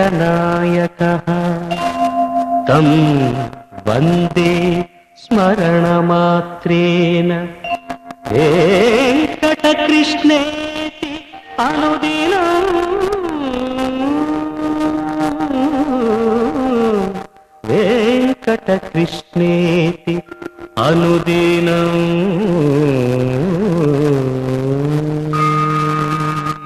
गणनायकः तं वन्दे स्मरणमात्रेण वेङ्कटकृष्णेति अनुदिनम् वेङ्कटकृष्णेति अनुदिनम्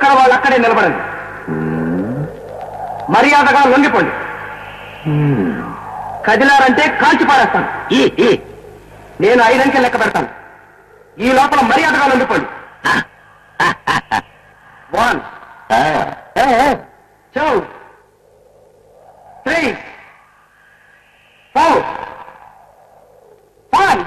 ఎక్కడ వాళ్ళు అక్కడే నిలబడండి మర్యాదగా లొంగిపోండి కదిలారంటే కాల్చి పారేస్తాను నేను ఐదంకెలు లెక్క పెడతాను ఈ లోపల మర్యాదగా లొంగిపోండి one two three four five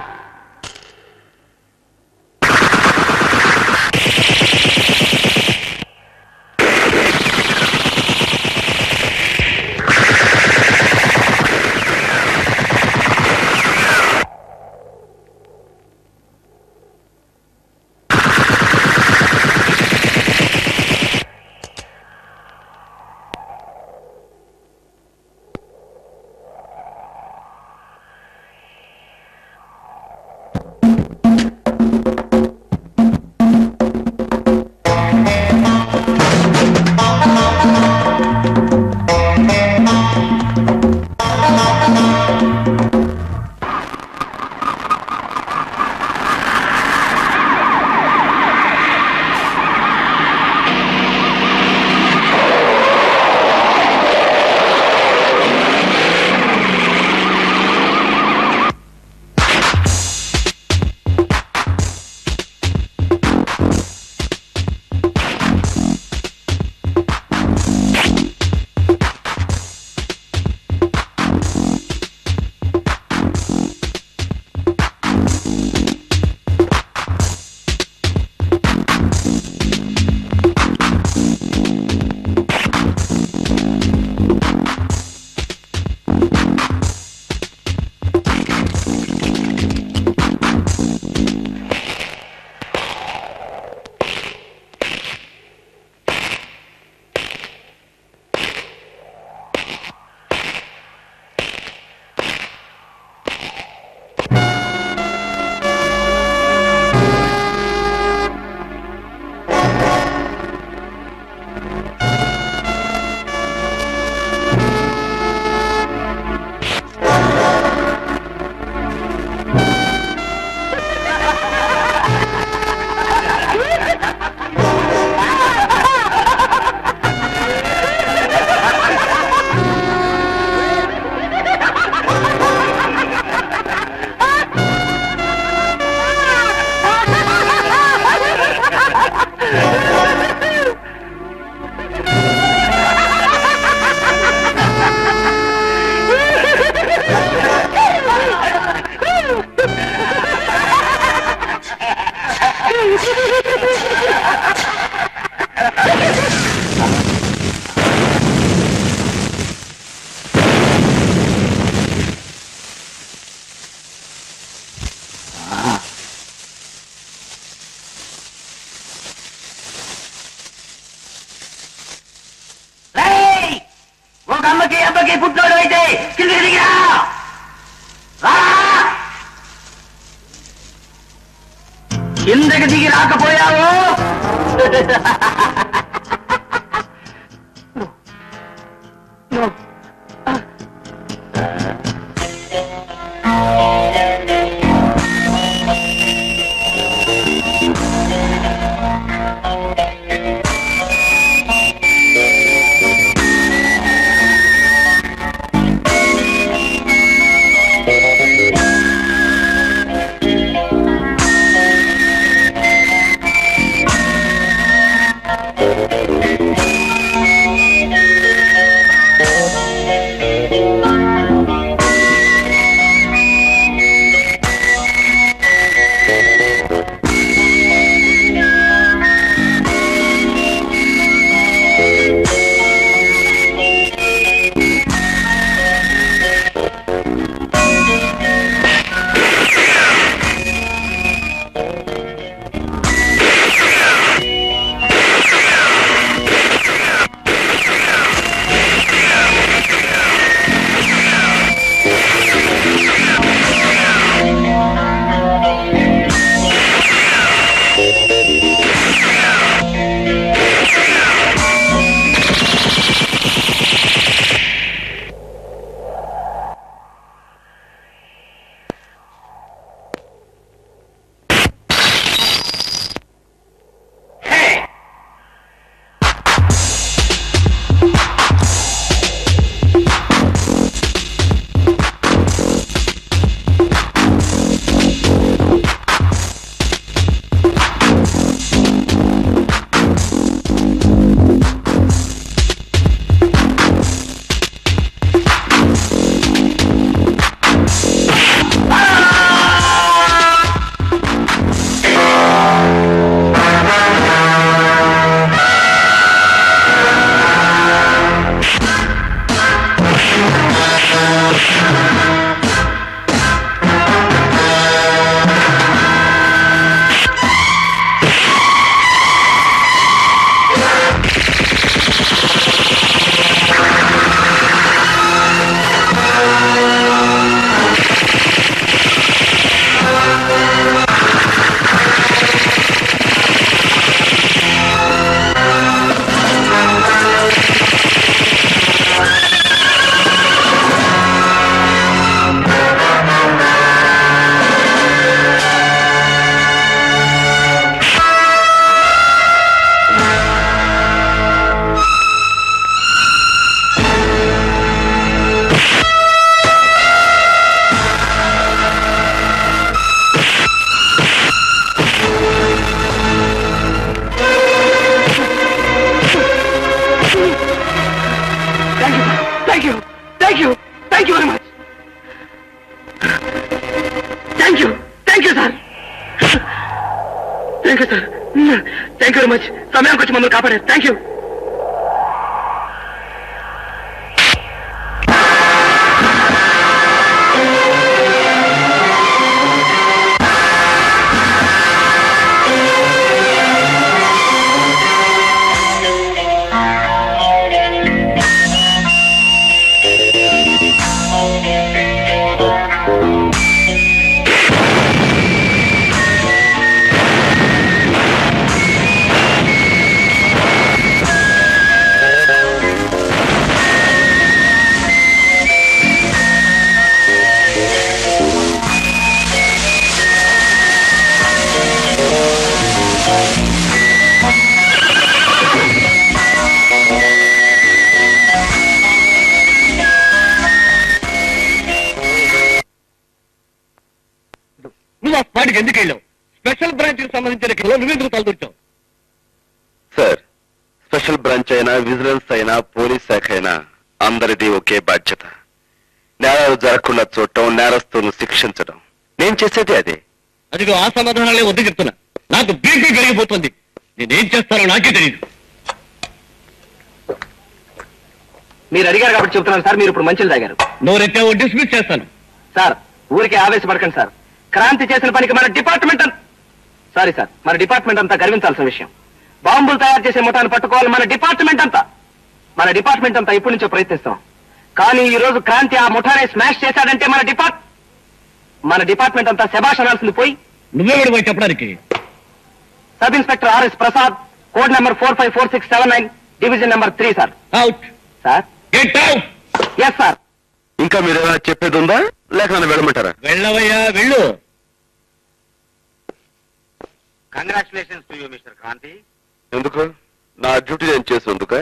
ఒక అమ్మకి అబ్బకి పుట్టినోడు అయితే కిందికి దిగిరా రా! కిందకి దిగి రాకపోయావు thank you sir thank you very much సమయానికి వచ్చి మమ్మల్ని కాపాడారు థ్యాంక్ యూ నువ్వు ఆ వాడికి ఎందుకు వెళ్ళావు స్పెషల్ బ్రాంచ్ కి సంబంధించిన కేసులో నువ్వెందుకు తలదూర్చావు సార్ స్పెషల్ బ్రాంచ్ అయినా విజిలెన్స్ అయినా పోలీస్ శాఖ అయినా అందరిది ఒకే బాధ్యత నేరాలు జరగకుండా చూడటం నేరస్తులను శిక్షించడం నేను చేసేది అదే అదిగో ఆ సమాధానాలే వద్దు చెప్తున్నా నాకు బీపీ పెరిగిపోతుంది నేనేం చేస్తానో నాకే తెలియదు మీరు అడిగారు కాబట్టి చెప్తున్నాను సార్ మీరు ఇప్పుడు మంచిలు తాగారు నువ్వు రెచ్చావో డిస్మిస్ చేస్తాను సార్ ఊరికే ఆవేశపడకండి సార్ క్రాంతి చేసిన పనికి మన డిపార్ట్మెంట్ అం- సారీ సార్ మన డిపార్ట్మెంట్ అంతా గర్వించాల్సిన విషయం బాంబులు తయారు చేసే ముఠాను పట్టుకోవాలి మన డిపార్ట్మెంట్ అంతా మన డిపార్ట్మెంట్ అంతా ఇప్పటి నుంచో ప్రయత్నిస్తాం కానీ ఈ రోజు క్రాంతి ఆ ముఠానే స్మాష్ చేశాడంటే మన డిపార్ట్ మన డిపార్ట్మెంట్ అంతా శభాష్ అనాల్సింది పోయి నువ్వెవడు పోయి చెప్పడానికి sub inspector RS Prasad code number four five four six seven nine division number three sir out sir get out yes sir ఇంకా మీరు ఏమైనా చెప్పేది ఉందా లేక నన్ను వెళ్ళమంటారా వెళ్ళవయ్యా వెళ్ళు congratulations to you mister Kranti ఎందుకు నా డ్యూటీ నేను చేసేందుక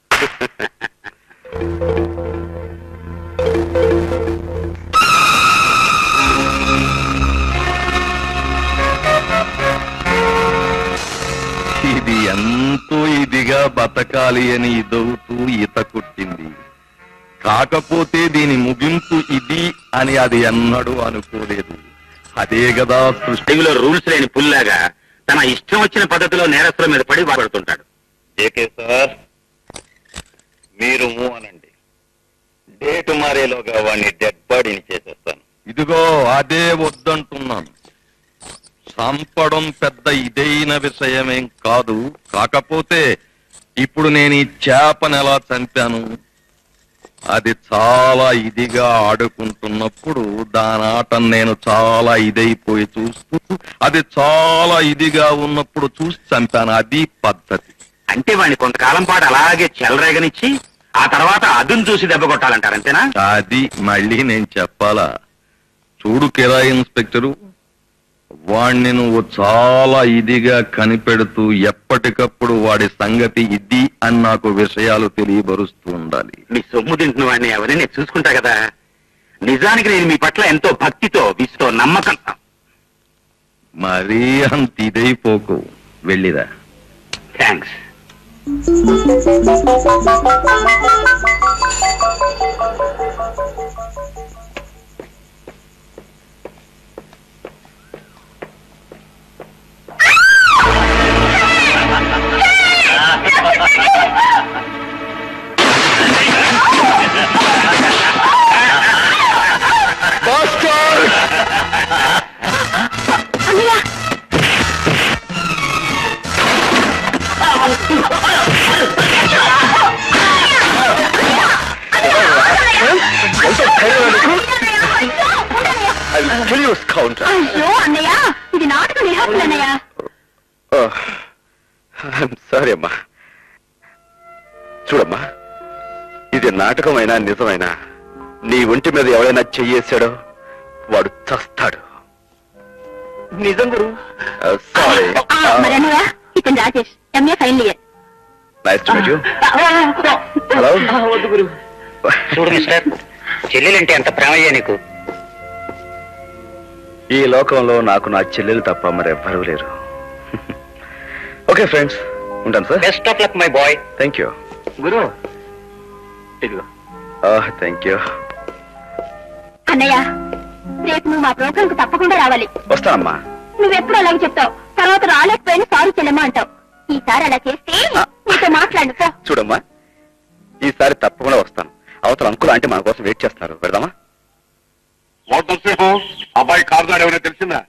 ఇది ఎంతో ఇదిగా బతకాలి అని ఇదవుతూ ఈత కొట్టింది కాకపోతే దీని ముగింపు ఇది అని అది ఎన్నడూ అనుకోలేదు అదే కదా సృష్టి తెలుగులో రూల్స్ లేని పుల్లాగా తన ఇష్టం వచ్చిన పద్ధతిలో నేరస్తుల మీద పడి వాడుతుంటాడు జేకే సార్ మీరు మూవ్ అనండి డేట్ మారేలోగా వాడిని డెడ్ బాడీని చేసేస్తాను ఇదిగో అదే వద్దంటున్నాను చంపడం పెద్ద ఇదైన విషయమేం కాదు కాకపోతే ఇప్పుడు నేను ఈ చేపను ఎలా చంపాను అది చాలా ఇదిగా ఆడుకుంటున్నప్పుడు దాని ఆట నేను చాలా ఇదైపోయి చూస్తూ అది చాలా ఇదిగా ఉన్నప్పుడు చూసి చంపాను అది పద్ధతి అంటే వాడిని కొంతకాలం పాటు అలాగే చెలరేగనిచ్చి ఆ తర్వాత అదును చూసి దెబ్బ కొట్టాలంటారు అంతేనా అది మళ్ళీ నేను చెప్పాలా చూడు కిరాయి ఇన్స్పెక్టరు వాణ్ణి నువ్వు చాలా ఇదిగా కనిపెడుతూ ఎప్పటికప్పుడు వాడి సంగతి ఇది అని నాకు విషయాలు తెలియబరుస్తూ ఉండాలి మీ సొమ్ము తింటున్న వాడిని ఎవరిని నేను చూసుకుంటా కదా నిజానికి నేను మీ పట్ల ఎంతో భక్తితో విసుతో నమ్మకం మరీ అంత ఇదైపోకు వెళ్ళిరా థ్యాంక్స్ అయ్యో అన్నయ్య ఇది నాటక రిహార్సల్ అన్నయ్య సారీ అమ్మా చూడమ్మా ఇది నాటకమైనా నిజమైనా నీ ఒంటి మీద ఎవడైనా చెయ్యేశాడో వాడు చస్తాడు నిజం గురు సారీ ఆ, మరి అన్నయ్య ఇతను Rajesh MA final year nice to meet you hello వద్దు గురు చూడు మిస్టర్ చెల్లెలంటే ఎంత ప్రేమయ్యా నీకు ఈ లోకంలో నాకు నా చెల్లెలు తప్ప మరెవ్వరూ లేరు ఓకే ఫ్రెండ్స్ ఉంటాను sir best of luck my boy thank you గురు ఇదిగో థ్యాంక్ యూ అన్నయ్య రేపు నువ్వు మా ప్రోగ్రామ్ కు తప్పకుండా రావాలి వస్తానమ్మా నువ్వెప్పుడు అలాగే చెప్తావు తర్వాత రాలేకపోయినా సారీ చెల్లెమ్మ అంటావు ఈసారి అలా చేస్తే నీతో మాట్లాడు పో చూడమ్మా ఈసారి తప్పకుండా వస్తాను అవతల అంకుల్ అంటే మన కోసం వెయిట్ చేస్తున్నారు పెడదామా సింహం అబ్బాయి కారు నాడు ఏమైనా తెలిసిందా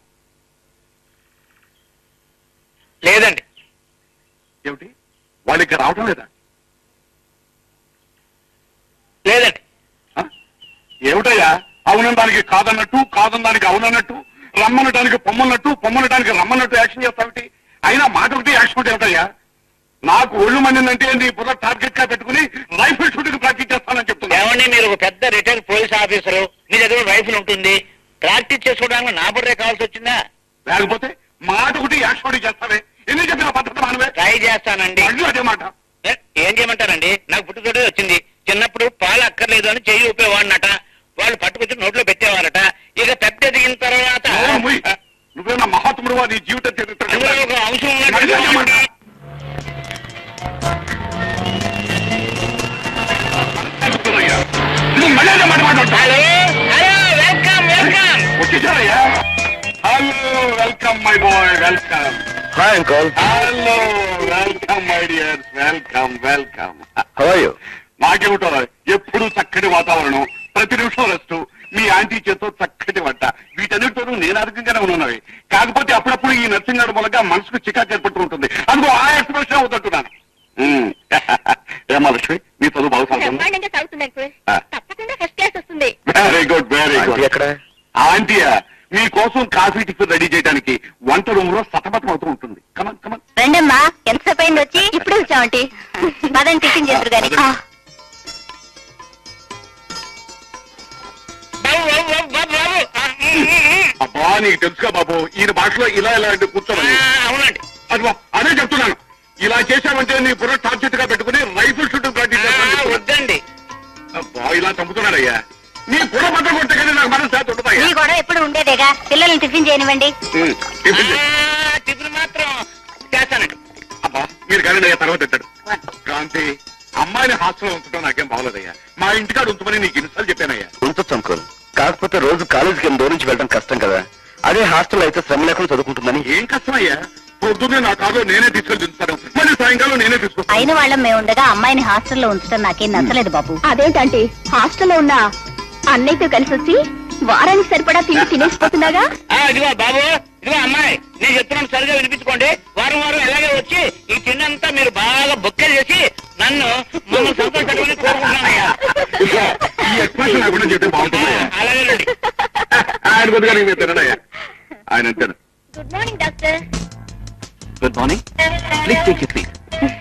లేదండి ఏమిటి వాళ్ళు ఇక్కడ రావటం లేదా లేదండి ఆ? ఏమిటయ్యా అవునడానికి కాదన్నట్టు కాదనడానికి అవునన్నట్టు రమ్మనడానికి పొమ్మన్నట్టు పొమ్మనడానికి రమ్మన్నట్టు యాక్షన్ చేస్తావిటి అయినా మాట ఒకటి యాక్షన్ ఒకటి ఏమిటయ్యా నాకు ఒళ్ళు మండిందంటే నీ బుర్ర టార్గెట్ గా పెట్టుకుని రైఫిల్ షూటింగ్ ప్రాక్టీస్ చేస్తానని చెప్తున్నా ఏమండి మీరు ఒక పెద్ద రిటైర్డ్ పోలీస్ ఆఫీసరు మీ దగ్గర రైఫిల్ ఉంటుంది ప్రాక్టీస్ చేసుకోవడానికి నా బుర్రే కావాల్సి వచ్చిందా లేకపోతే మాట ఒకటి యాక్షన్ ఒకటి చేస్తావే ఎన్ని చెప్పిన పద్ధతి మానవే ట్రై చేస్తానండి మళ్ళీ అదే మాట ఏ, ఏం చేయమంటారండి నాకు పుట్టుతోటే వచ్చింది చిన్నప్పుడు పాలు అక్కర్లేదు అని చెయ్యి ఊపేవాడినట వాళ్ళు పట్టుకొచ్చి నోట్లో పెట్టేవారట ఇక పెద్ద ఎదిగిన తర్వాత ఓ, ముయ్. నువ్వేనా మహాత్ముడు నీ జీవిత చరిత్ర అందులో ఒక అంశం మళ్ళీ అదే మాట. ఉన్నట్టు చెప్తున్నాయ్యా. నువ్వు మళ్ళీ అదే మాట మాట్లాడతావు. హలో హలో వెల్కమ్ వెల్కమ్ వచ్చేసారయ్యా hello welcome my boy welcome hi uncle hello welcome my dear welcome welcome how are you నాకేమిటో ఎప్పుడు చక్కటి వాతావరణం ప్రతి నిమిషం రెస్ట్ మీ ఆంటీ చేతో చక్కటి వంట వీటన్నిటితోనూ నేను అధికంగానే ఉన్నవి కాకపోతే అప్పుడప్పుడు ఈ నర్సింగ్ గారి మూలంగా మనసుకు చికాకు ఏర్పడుతూ ఉంటుంది అందుకో ఆ ఎక్స్ప్రెషన్ అవుతుంటున్నాను ఉమ్. ఏమా లక్ష్మి మీ చదువు బాగా సాగుతుంది బ్రహ్మాండంగా సాగుతుంది అంకుల్ ఆ. తప్పకుండా ఫస్ట్ క్లాస్ వస్తుంది very good very aunty good ఎక్కడ ఆంటీయా మీకోసం కాఫీ టిఫిన్ రెడీ చేయడానికి వంట రూమ్ లో సతమతం అవుతూ ఉంటుంది కమన్ కమన్ రండమ్మా ఎంతసేపు అయింది వచ్చి ఇప్పుడే వచ్చామంటి పదండి టిఫిన్ చేద్దరు గాని ఆ, బాబు బాబు బాబు బాబు బాబు ఆ, ఉమ్, ఉమ్, ఉమ్. అబ్బా నీకు తెలుసుగా బాబు ఈయన భాషలో ఇలా ఇలా అంటే ఆ, కూర్చోమని అవునండి అదిగో అదే చెప్తున్నాను ఇలా చేశావంటే నీ బుర్ర టార్గెట్ గా పెట్టుకుని రైఫిల్ షూటింగ్ ప్రాక్టీస్ ఆ, చేస్తానని చెప్తున్నా. వద్దండి అబ్బా ఇలా చంపుతున్నాడయ్యా నీ బుర్ర బట్ట కొట్టే కానీ నాకు మనసు శాతం ఉండదయ్యా ఈ గొడవ ఎప్పుడు ఉండేదేగా పిల్లల్ని టిఫిన్ చేయనివ్వండి ఉమ్, టిఫిన్ చేయి. ఆ, టిఫిన్ మాత్రం చేస్తానండి అబ్బా మీరు కానీ అయ్యా తర్వాత ఎత్తాడు కాంతి అమ్మాయిని హాస్టల్లో ఉంచడం నాకేం బాగోలేదయ్యా మా ఇంటికాడ ఉంచమని నీకు ఇన్నిసార్లు చెప్పానయ్యా ఉంచొచ్చు అంకుల్ కాకపోతే రోజు కాలేజీకి ఏం దూరం నుంచి వెళ్ళడం కష్టం కదా అదే హాస్టల్ అయితే శ్రమ లేకుండా చదువుకుంటుందని ఏం కష్టమయ్యా పొద్దున్నే నా కాదు నేనే తీసుకెళ్ళి దించుతాను మళ్ళీ సాయంకాలం నేనే తీసుకొస్తాను అయిన వాళ్ళం మేము ఉండగా అమ్మాయిని హాస్టల్లో ఉంచడం నాకేం నచ్చలేదు బాబు అదేంటంటే హాస్టల్లో ఉన్న అన్నయ్యతో కలిసి వచ్చి వారానికి సరిపడా తిండి తినేసిపోతున్నాగా ఆ, ఇదిగో బాబు ఇదిగో అమ్మాయి నేను చెప్తున్నాను సరిగా వినిపించుకోండి వారం వారం ఎలాగే వచ్చి ఈ తిన్నంతా మీరు బాగా బొక్కలు చేసి నన్ను మమ్మల్ని సంతోషపెట్టుకుని కోరుకుంటున్నానయ్యా ఇదిగో, ఈ ఎక్స్ప్రెషన్ లేకుండా చెప్తే బాగుంటుందయ్యా అలాగేనండి ఆయన కొద్దిగా నేను తినడయ్యా ఆయన అంటాను good morning doctor good morning please take you please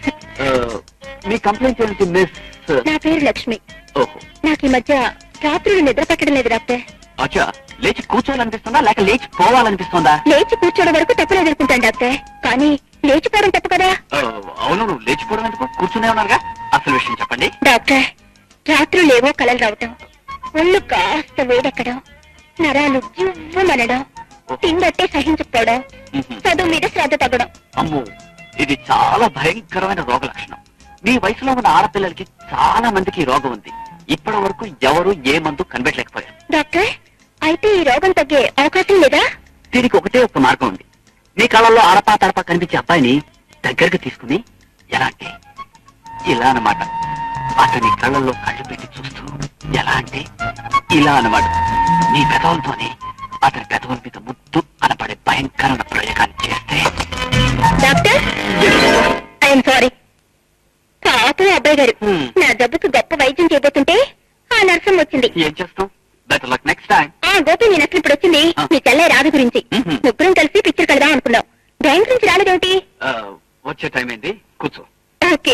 మీ కంప్లైంట్ ఏంటి మిస్ నా పేరు లక్ష్మి ఓహో నాకు ఈ మధ్య రాత్రులు నిద్ర పట్టడం లేదు డాక్టర్ అచ్చా లేచి కూర్చోవాలనిపిస్తుందా లేక లేచి పోవాలనిపిస్తుందా లేచి కూర్చోవడం వరకు తప్పలేదు అనుకుంటాను డాక్టర్ కానీ లేచిపోవడం తప్పు కదా అవును నువ్వు లేచిపోవడం ఎందుకు కూర్చునే ఉన్నారుగా అసలు విషయం చెప్పండి డాక్టర్ రాత్రులేవో కలలు రావటం ఒళ్ళు కాస్త వేడెక్కడం నరాలు జివ్వమనడం తిండట్టే సహించకపోవడం చదువు మీద శ్రద్ధ తగ్గడం అమ్మో ఇది చాలా భయంకరమైన రోగ లక్షణం మీ వయసులో ఉన్న ఆడపిల్లలకి చాలా మందికి ఈ రోగం ఉంది ఇప్పటి వరకు ఎవరు ఏ మందు కనిపెట్టలేకపోయారు డాక్టర్ అయితే ఈ రోగం తగ్గే అవకాశం లేదా దీనికి ఒకటే ఒక మార్గం ఉంది మీ కళ్ళల్లో అడపా తడపా కనిపించే అబ్బాయిని దగ్గరకు తీసుకుని ఎలా అంటే ఇలా అన్నమాట అతని కళ్ళల్లో కళ్ళు పెట్టి చూస్తూ ఎలా అంటే ఇలా అన్నమాట మీ పెదవులతోనే అతని పెదవుల మీద ముద్దు అనపడే భయంకరమైన ప్రయోగాన్ని చేస్తే డాక్టర్ ఐఎమ్ సారీ పాపం అబ్బాయి గారు Hmm. నా జబ్బుకు గొప్ప వైద్యం చేయబోతుంటే ఆ నర్సం వచ్చింది ఏం చేస్తాం బెటర్ లక్ నెక్స్ట్ టైం ఆ గోపి నేను అసలు ఇప్పుడు వచ్చింది Ah. మీ చెల్లె రాధ గురించి Mhm. ముగ్గురం కలిసి పిక్చర్ కడదాం అనుకున్నాం డ్రాయింగ్ గురించి రాలేదేమిటి వచ్చే టైం ఏంది కూర్చో ఓకే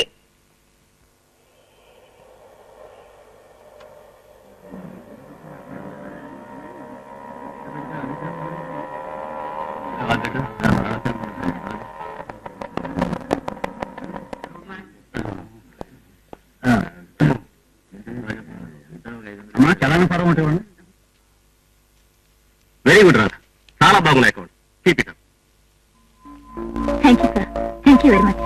వెరీ గుడ్ రా చాలా బాగున్నాయి account keep it thank you sir thank you very much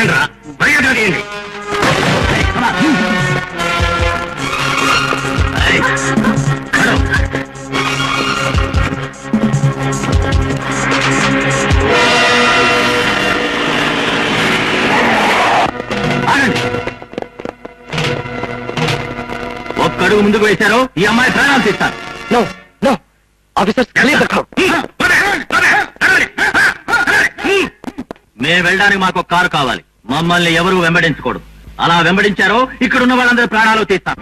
తీయండి రా మర్యాద తీయండి ఏయ్, come on. ఏయ్, నడు. ఆగండి ఒక్కడుగు ముందుకు వేశారు ఈ అమ్మాయి ప్రాణాలు తీస్తారు నో నో ఆఫీసర్స్ మేము వెళ్ళడానికి మాకు ఒక కారు కావాలి మమ్మల్ని ఎవరు వెంబడించకూడదు అలా వెంబడించారో ఇక్కడున్న వాళ్ళందరి ప్రాణాలు తీస్తాం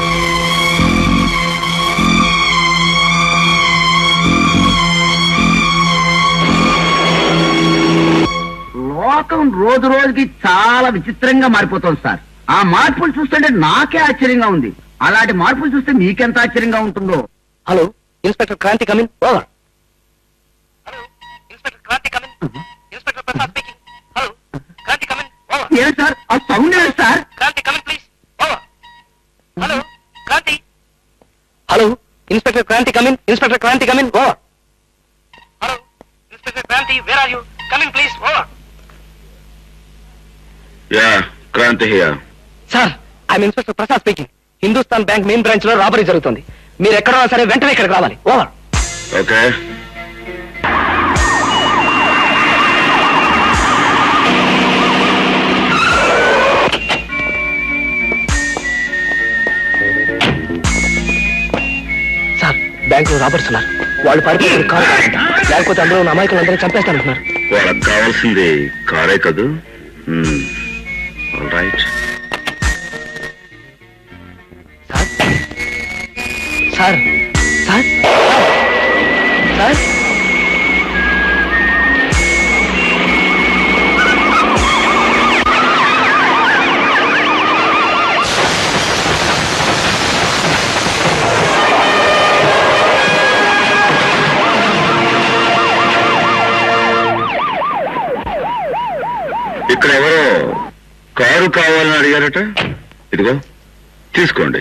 లోకం రోజు రోజుకి చాలా విచిత్రంగా మారిపోతుంది సార్ ఆ మార్పులు చూస్తుంటే నాకే ఆశ్చర్యంగా ఉంది అలాంటి మార్పులు చూస్తే మీకెంత ఆశ్చర్యంగా ఉంటుందో hello inspector Kranti come in over hello inspector Kranti come in inspector Prasad speaking hello Kranti come in over ఏం సార్ ఆ సౌండ్ ఏంటి sir Kranti come in please over hello Kranti hello inspector Kranti come in inspector Kranti come in over hello inspector Kranti where are you come in please over yeah Kranti here sir I'm inspector Prasad speaking Hindustan bank main branch లో robbery జరుగుతుంది మీరు ఎక్కడున్నా సరే వెంటనే ఇక్కడికి రావాలి ఓవర్ ఓకే సార్ బ్యాంక్ లో robbers ఉన్నారు వాళ్ళు పడిపోయి కారు లేకపోతే అందులో ఉన్న అమాయకులందరూ చంపేస్తానంటున్నారు వాళ్ళకి కావాల్సింది కారే కదూ రైట్ సార్ సార్ సార్ ఇక్కడ ఎవరో కారు కావాలని అడిగారట ఇదిగో తీసుకోండి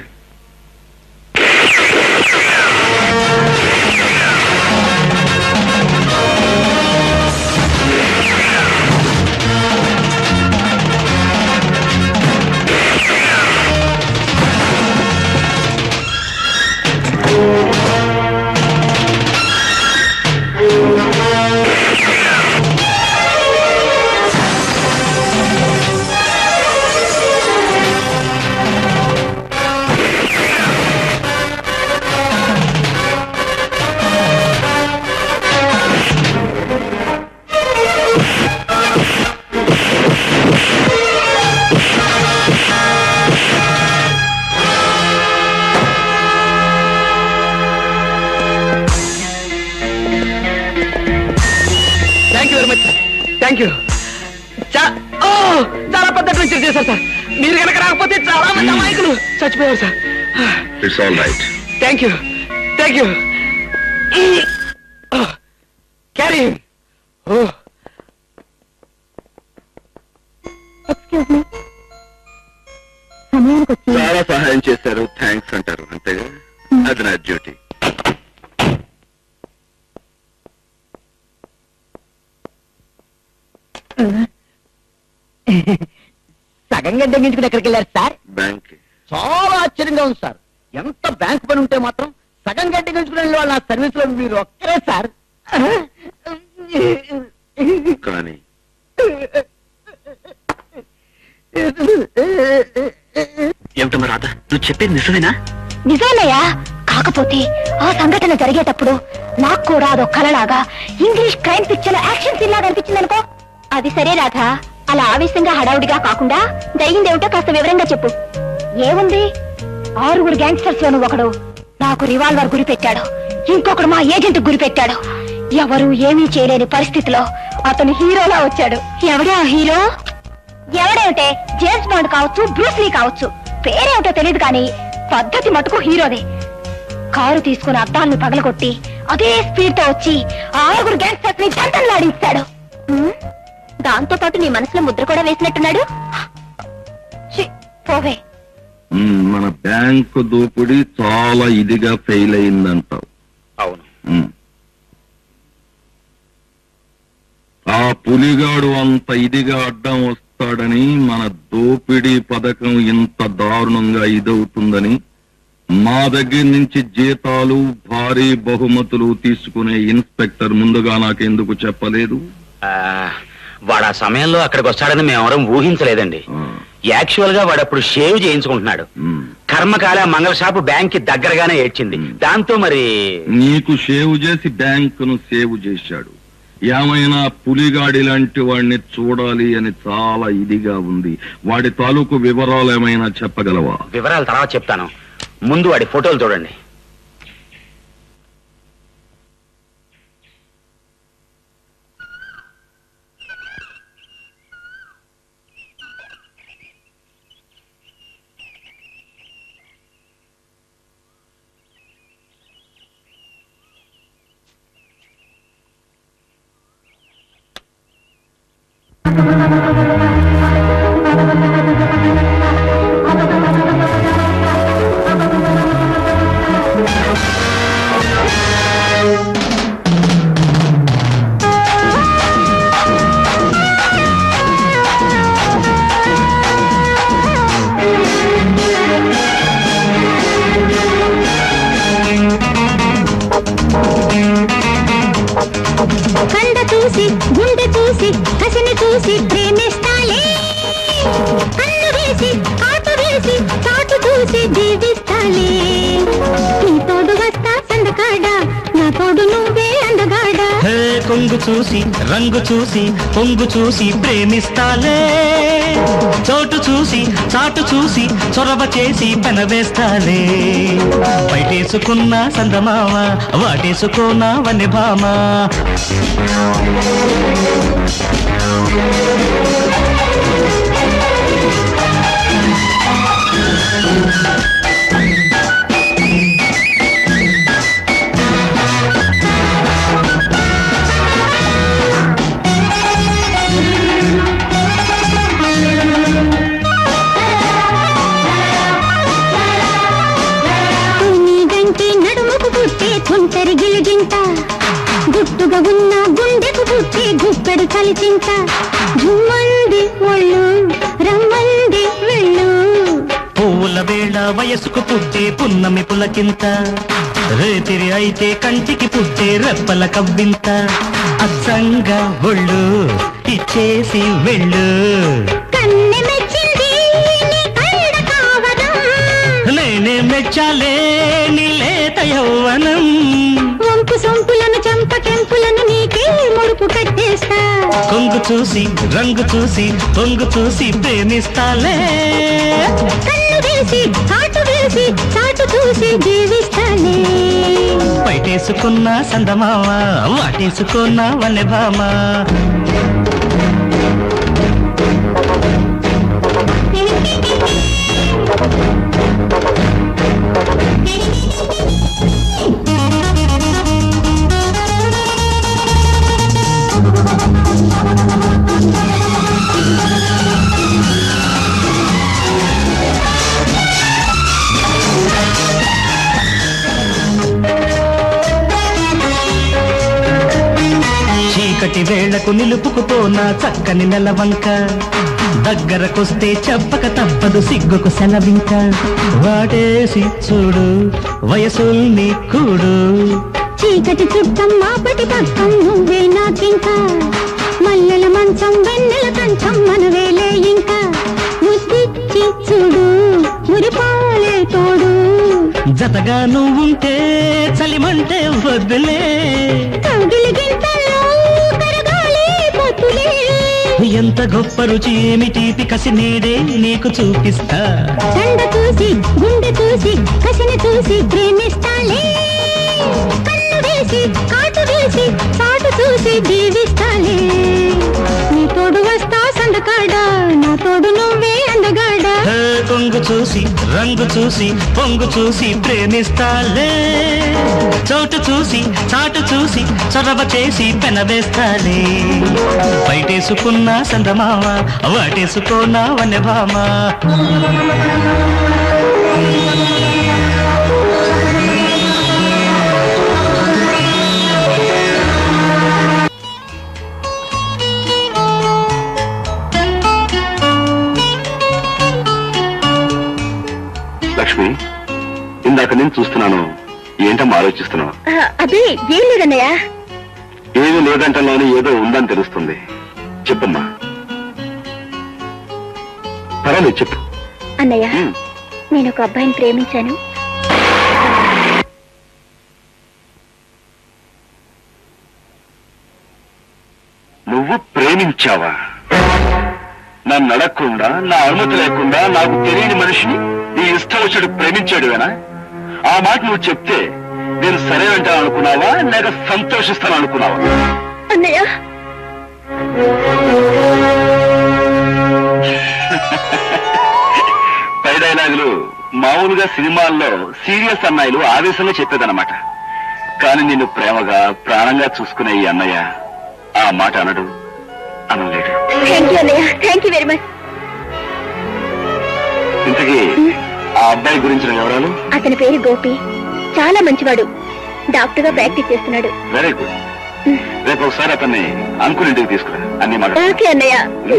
thank you very much thank you ఓ చాలా పెద్ద అడ్వెంచర్ చేశారు సార్ మీరు కనుక రాకపోతే చాలా మంది Hmm. అమాయకులు చచ్చిపోయారు sir it's all right thank you thank you carry ఓ ఎక్స్క్యూజ్ మీ సమయానికి వచ్చి చాలా సహాయం చేశారు థ్యాంక్స్ అంటారు అంతేగా అది నా డ్యూటీ సగం గంట తగ్గించుకుని ఎక్కడికి వెళ్ళారు సార్ బ్యాంక్ చాలా ఆశ్చర్యంగా ఉంది సార్ ఎంత బ్యాంక్ పని ఉంటే మాత్రం సగం గంట తగ్గించుకునే వాళ్ళు నా సర్వీస్ లో మీరు ఒక్కరే సార్ కానీ ఏమిటమ్మా రాధ నువ్వు చెప్పేది నిజమేనా నిజాలయ్యా కాకపోతే ఆ సంఘటన జరిగేటప్పుడు నాకు కూడా అదో కలలాగా English crime picture action scene లాగా అనిపించింది అనుకో అది సరే రాధా అలా ఆవేశంగా హడావుడిగా కాకుండా జరిగిందేమిటో కాస్త వివరంగా చెప్పు ఏముంది ఆరుగురు గ్యాంగ్స్టర్స్ లోను ఒకడు నాకు రివాల్వర్ గురి పెట్టాడు ఇంకొకడు మా ఏజెంట్ గురి పెట్టాడు ఎవరు ఏమీ చేయలేని పరిస్థితిలో అతను హీరోలా వచ్చాడు ఎవడే ఆ హీరో ఎవడేమిటే జేమ్స్ బాండ్ కావచ్చు బ్రూస్లీ కావచ్చు పేరేమిటో తెలియదు కానీ పద్ధతి మటుకు హీరోదే కారు తీసుకుని అద్దాలను పగలగొట్టి అదే స్పీడ్ తో వచ్చి ఆ ఆరుగురు గ్యాంగ్స్టర్స్ ని జంటలాడించాడు దాంతో పాటు నీ మనసులో ముద్ర కూడా వేసినట్టున్నాడు ఛీ, పోవే మ్మ్, మన బ్యాంకు దోపిడీ చాలా ఇదిగా ఫెయిల్ అయిందంటావు అవును మ్మ్. ఆ పులిగాడు అంత ఇదిగా అడ్డం వస్తాడు వస్తాడని మన దోపిడీ పథకం ఇంత దారుణంగా ఇదవుతుందని మా దగ్గర నుంచి జీతాలు భారీ బహుమతులు తీసుకునే ఇన్స్పెక్టర్ ముందుగా నాకెందుకు చెప్పలేదు ఆ, వాడు ఆ సమయంలో అక్కడికి వస్తాడని మేమెవరం ఊహించలేదండి ఆ, యాక్చువల్ గా వాడు అప్పుడు షేవ్ చేయించుకుంటున్నాడు ఉమ్. కర్మకాల మంగళ షాపు బ్యాంక్ కి దగ్గరగానే ఏడ్చింది దాంతో మరి నీకు సేవ్ చేసి బ్యాంకును సేవ్ చేశాడు ఏమైనా పులిగాడి లాంటి వాడిని చూడాలి అని చాలా ఇదిగా ఉంది వాడి తాలూకు వివరాలు ఏమైనా చెప్పగలవా వివరాలు తర్వాత చెప్తాను ముందు వాడి ఫోటోలు చూడండి కండ చూసి గుండె చూసి కసిని చూసి ప్రేమిస్తాలే కన్ను వేసి ఆట వేసి చాటు చూసి జీవిస్తాలే నీ తోడు వస్తా సందకాడ నా తోడు నువ్వే అందగాడా హే కొంగు చూసి రంగు చూసి పొంగు చూసి ప్రేమిస్తాలే చోటు చూసి చాటు చూసి చొరవ చేసి పెనవేస్తాలే బయటేసుకున్న సందమామ వాటేసుకోనా వని భామ నీ గంటి నడుముకు పుట్టే తుంటరి గిలిగింత గుట్టుగా ఉన్న గుండెకు పుట్టే గుప్పెడు కలిచింత జుమ్మంది ఒళ్ళు రమ్మంది వెళ్ళు పువ్వుల వేళ వయసుకు పుట్టే పున్నమి పులకింత రేతిరి అయితే కంటికి పుట్టే రెప్పల కవ్వింత అచ్చంగా ఒళ్ళు ఇచ్చేసి వెళ్ళు కన్నె మెచ్చింది నీ కళ్ళ కావడం నేనే మెచ్చాలే నీ లేత యౌవనం వంపు సొంపులను చంపకెంపులను నీకే ముడుపు కట్టేస్తా కొంగు చూసి రంగు చూసి పొంగు చూసి ప్రేమిస్తాలే కన్ను వేసి చాటు వేసి చాటు చూసి జీవిస్తానే బయటేసుకున్న సందమామ వాటేసుకున్న వన్నె భామ చీకటి వేళకు నిలుపుకుపోనా చక్కని నెలవంక దగ్గరకొస్తే చెప్పక తప్పదు సిగ్గుకు సెలవింక వాటేసి చూడు వయసుల్ని కూడు చీకటి చుట్టం మాపటి పక్కం నువ్వే నాకింకా మల్లెల మంచం వెన్నెల కంచం మనవేలే ఇంకా ముద్దిచ్చి చూడు మురిపాలే తోడు జతగా నువ్వుంటే చలిమంటే వద్దులే కౌగిలి గింతల్లో కరగాలి పొత్తులే ఎంత గొప్ప రుచి ఏమి తీపి కసి నేడే నీకు చూపిస్తా కండ చూసి గుండె చూసి కసిని చూసి ప్రేమిస్తాలే కన్ను వేసి కాటు వేసి చాటు చూసి జీవిస్తాలే నీ తోడు వస్తా సందకాడ నా తోడు నువ్వే అందగాడా హే, కొంగు చూసి రంగు చూసి పొంగు చూసి ప్రేమిస్తాలే చోటు చూసి చాటు చూసి చొరవ చేసి పెనవేస్తాలే బయటేసుకున్న సందమామ వాటేసుకోనా వనె భామ లక్ష్మి ఇందాక నేను చూస్తున్నాను ఏంటమ్మా ఆలోచిస్తున్నావు అదే ఏం లేదన్నయ్య ఏమీ లేదంటలోని ఏదో ఉందని తెలుస్తుంది చెప్పమ్మా పర్వాలేదు చెప్పు అన్నయ్య ఉమ్. నేను ఒక అబ్బాయిని ప్రేమించాను నువ్వు ప్రేమించావా నన్ను అడగకుండా నా అనుమతి లేకుండా నాకు తెలియని మనిషిని నీ ఇష్టం వచ్చాడు ప్రేమించాడువేనా ఆ మాట నువ్వు చెప్తే నేను సరే అంటాను అనుకున్నావా లేక సంతోషిస్తాను అనుకున్నావా అన్నయ్య పై డైలాగులు మామూలుగా సినిమాల్లో సీరియస్ అన్నయ్యలు ఆవేశంగా చెప్పేదన్నమాట కానీ నిన్ను ప్రేమగా ప్రాణంగా చూసుకునే ఈ అన్నయ్య ఆ మాట అనడు అనలేడు థ్యాంక్ యూ అన్నయ్య థ్యాంక్ యూ వెరీ మచ్ ఇంతకీ ఆ అబ్బాయి గురించిన వివరాలు అతని పేరు గోపి చాలా మంచివాడు డాక్టర్ గా ప్రాక్టీస్ చేస్తున్నాడు వెరీ గుడ్ రేపు ఒకసారి అతన్ని అంకుల్ ఇంటికి తీసుకురా అన్ని మాట ఓకే అన్నయ్య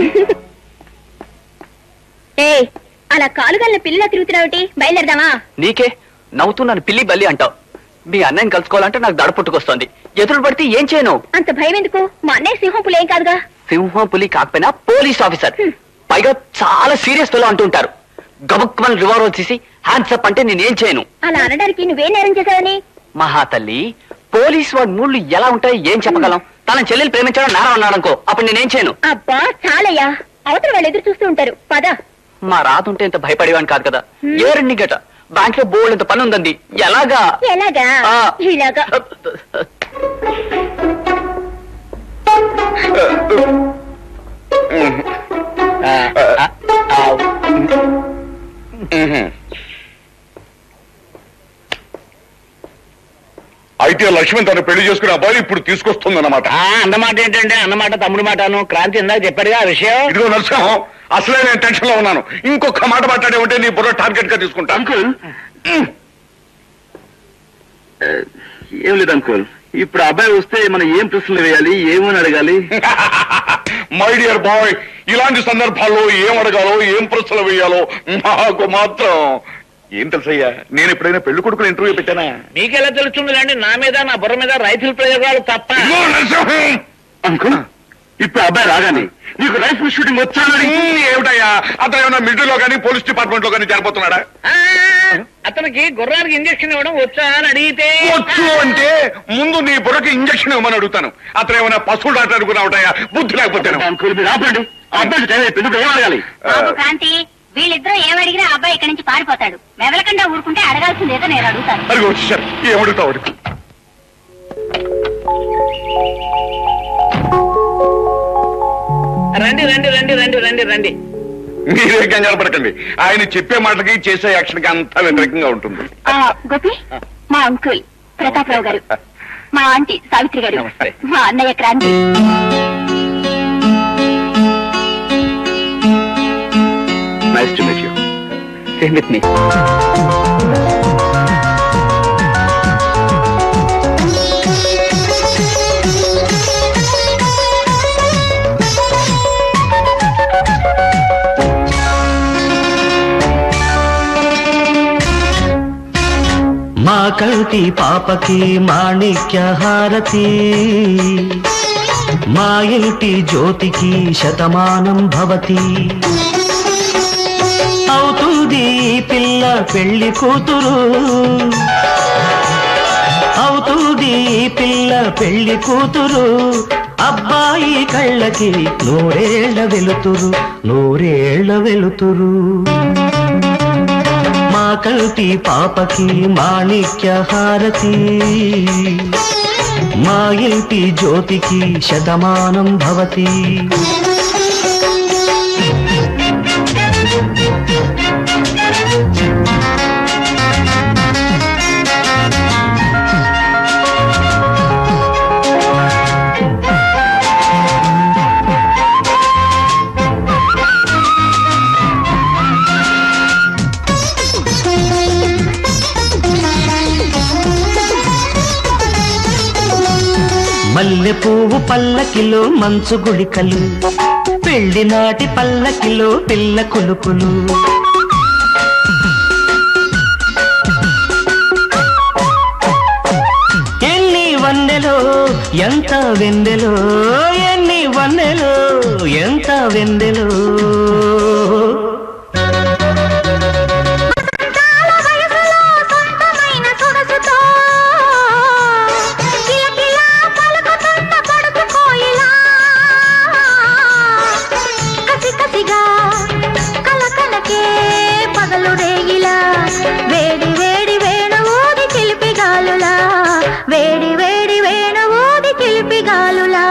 ఏ అలా కాలుగల్ని పిల్లలా తిరుగుతున్నావుటి బయలుదేరదామా నీకే నవ్వుతూ నన్ను పిల్లి బల్లి అంటావు మీ అన్నయ్యని కలుసుకోవాలంటే నాకు దడ పుట్టుకొస్తోంది ఎదురు పడితే ఏం చేయను అంత భయం ఎందుకు మా అన్నయ్య సింహం పులేం కాదుగా సింహం పులి కాకపోయినా పోలీస్ ఆఫీసర్ హ్మ్. పైగా చాలా సీరియస్ ఫెలో అంటుంటారు గబుక్కుమని రివాల్వర్ తీసి హ్యాండ్స్ అప్ అంటే నేనేం చేయను అలా అనడానికి నువ్వేం నేరం చేశావని మహాతల్లి పోలీస్ వాడి మూళ్ళు ఎలా ఉంటాయో ఏం చెప్పగలం తన చెల్లెలు ప్రేమించడం నేరం అన్నాడు అనుకో అప్పుడు నేనేం చేయను అబ్బా చాలయ్యా అవతల వాళ్ళు ఎదురు చూస్తూ ఉంటారు పద మా రాతుంటే ఇంత భయపడేవాడిని కాదు కదా హ్మ్. ఏ రెండు గట బ్యాంక్ లో బోల్డ్ ఇంత పని ఉందండి ఎలాగా ఎలాగా ఆ. ఇలాగా అయితే లక్ష్మి తను పెళ్లి చేసుకునే అబ్బాయి ఇప్పుడు తీసుకొస్తుందన్నమాట అన్నమాట ఏంటంటే అన్నమాట తమ్ముడు మాటను క్రాంతి ఇందాక చెప్పాడుగా ఆ విషయం ఇదిగో నరసింహం అసలే నేను టెన్షన్ లో ఉన్నాను ఇంకొక మాట మాట్లాడే ఉంటే నీ బుర్ర టార్గెట్ గా తీసుకుంటా అంకుల్ ఏం లేదు అంకుల్ ఇప్పుడు ఆ అబ్బాయి వస్తే మనం ఏం ప్రశ్నలు వేయాలి ఏమని అడగాలి మై డియర్ బాయ్ ఇలాంటి సందర్భాల్లో ఏం అడగాలో ఏం ప్రశ్నలు వేయాలో నాకు మాత్రం ఏం తెలుసయ్యా నేను ఎప్పుడైనా పెళ్లి కొడుకుని ఇంటర్వ్యూ పెట్టానా మీకెలా తెలుస్తుంది కానీ నా మీద నా బుర్ర మీద రైతుల ప్రయోగాలు తప్ప ఇదిగో నరసింహం అంకుల్ ఇప్పుడు ఆ అబ్బాయి రాగానే నీకు రైఫిల్ షూటింగ్ వచ్చానని ఉమ్, ఏమిటయ్యా అతను ఏమైనా మిలిటరీ లో కానీ పోలీస్ డిపార్ట్మెంట్ లో కానీ చేరిపోతున్నాడా ఆ, అతనికి గుర్రానికి ఇంజక్షన్ ఇవ్వడం వచ్చా అని అడిగితే వచ్చు అంటే ముందు నీ బుర్రకి ఇంజక్షన్ ఇవ్వమని అడుగుతాను అతను ఏమైనా పశువులు డాక్టర్ అనుకున్నావుటయ్యా బుద్ధి లేకపోతే అంకుల్ మీరు ఆపండి ఆ అబ్బాయికి టైం అయిపోయింది ఇప్పుడు ఏం అడగాలి బాబు క్రాంతి వీళ్ళిద్దరూ ఏమడిగినా అబ్బాయి ఇక్కడి నుంచి పారిపోతాడు మెవలకుండా ఊరుకుంటే అడగాల్సిందేదో నేను అడుగుతాను అడిగి వచ్చేసారు ఏమడుగుతావు అడుగు రండి రండి రండి రండి రండి రండి మీరే కంగారు పడకండి ఆయన చెప్పే మాటలకి చేసే యాక్షన్ కి అంతా వ్యతిరేకంగా ఉంటుంది గోపి మా అంకుల్ ప్రతాపరావు గారు మా ఆంటీ సావిత్రి గారు నమస్తే. మా అన్నయ్య Kranti nice to meet you same with me మా కంటి పాపకి మాణిక్య హారతి మా ఇంటి జ్యోతికి శతమానం భవతి అవుతుంది ఈ పిల్ల పెళ్లి కూతురు అవుతుంది ఈ పిల్ల పెళ్లి కూతురు అబ్బాయి కళ్ళకి నూరేళ్ల వెలుతురు నూరేళ్ల వెలుతురు మా కంటి పాపకి మాణిక్య హారతి మా ఇంటి జ్యోతికి శతమానం భవతి మల్లె పువ్వు పల్లకిలో మంచు గుళికలు పెళ్లి నాటి పల్లకిలో పిల్ల కులుకులు వన్నెలో ఎంత వెన్నెలో ఎన్ని వన్నెలో ఎంత వెన్నెలో సంతాల వయసులో సొంతమైన సొగసుతో కిలకిలా పలుకుతున్న పడుచు కోయిలా కసి కసిగా కలకలకే పగలు రేగిలా వేడి వేడి వేణ ఊది చిలిపి గాలులా వేడి వేడి వేణ ఊది చిలిపి గాలులా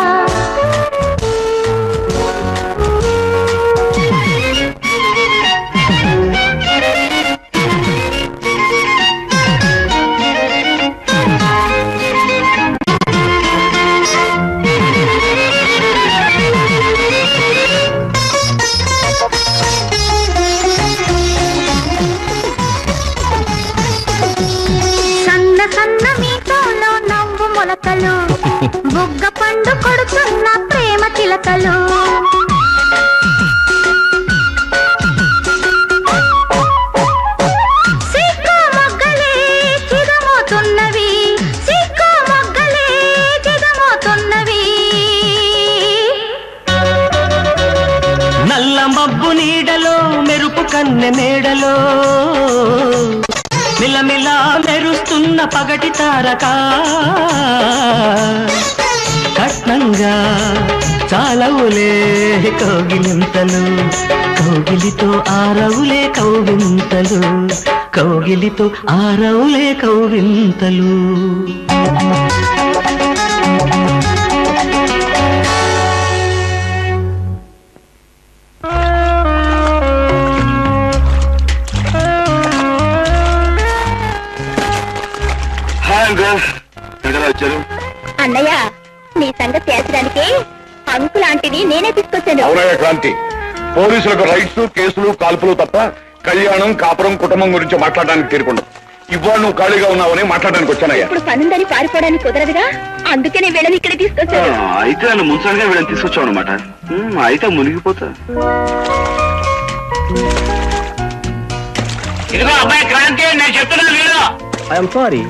సన్న సన్న మీటోలో నవ్వు మొలకలు బుగ్గ పండు కొడుతున్న ప్రేమ చిలకలు సిక్కు మొగ్గలే చిరమోతున్నవి సిక్కు మొగ్గలే చిరమోతున్నవి నల్ల మబ్బు నీడలో మెరుపు కన్నె మేడలో మిలమిలా మెరుస్తున్న పగటి తారక కట్నంగా చాలవులే కౌగిలింతలు కౌగిలితో ఆరవులే కౌవింతలు కౌగిలితో ఆరవులే కౌవింతలు హాయ్ అంకుల్ ఎక్కడ వచ్చారు అన్నయ్య నీ సంగతి తేల్చడానికి అంకుల్ ఆంటీని నేనే తీసుకొచ్చాను అవునయ్య క్రాంతి పోలీసులకు రైట్స్ కేసులు కాల్పులు తప్ప కళ్యాణం కాపురం కుటుంబం గురించి మాట్లాడడానికి తీరుకుండదు ఇవాళ నువ్వు ఖాళీగా ఉన్నావని మాట్లాడడానికి వచ్చానయ్యా ఇప్పుడు పనుందని పారిపోవడానికి కుదరదుగా అందుకనే వీళ్ళని ఇక్కడ తీసుకొచ్చాను అయితే నన్ను ముంచడానికి వీళ్ళని తీసుకొచ్చావు అనమాట అయితే మునిగిపోతా ఇదిగో అబ్బాయి క్రాంతి నేను చెప్తున్నాను వీడు ఐఎమ్ సారీ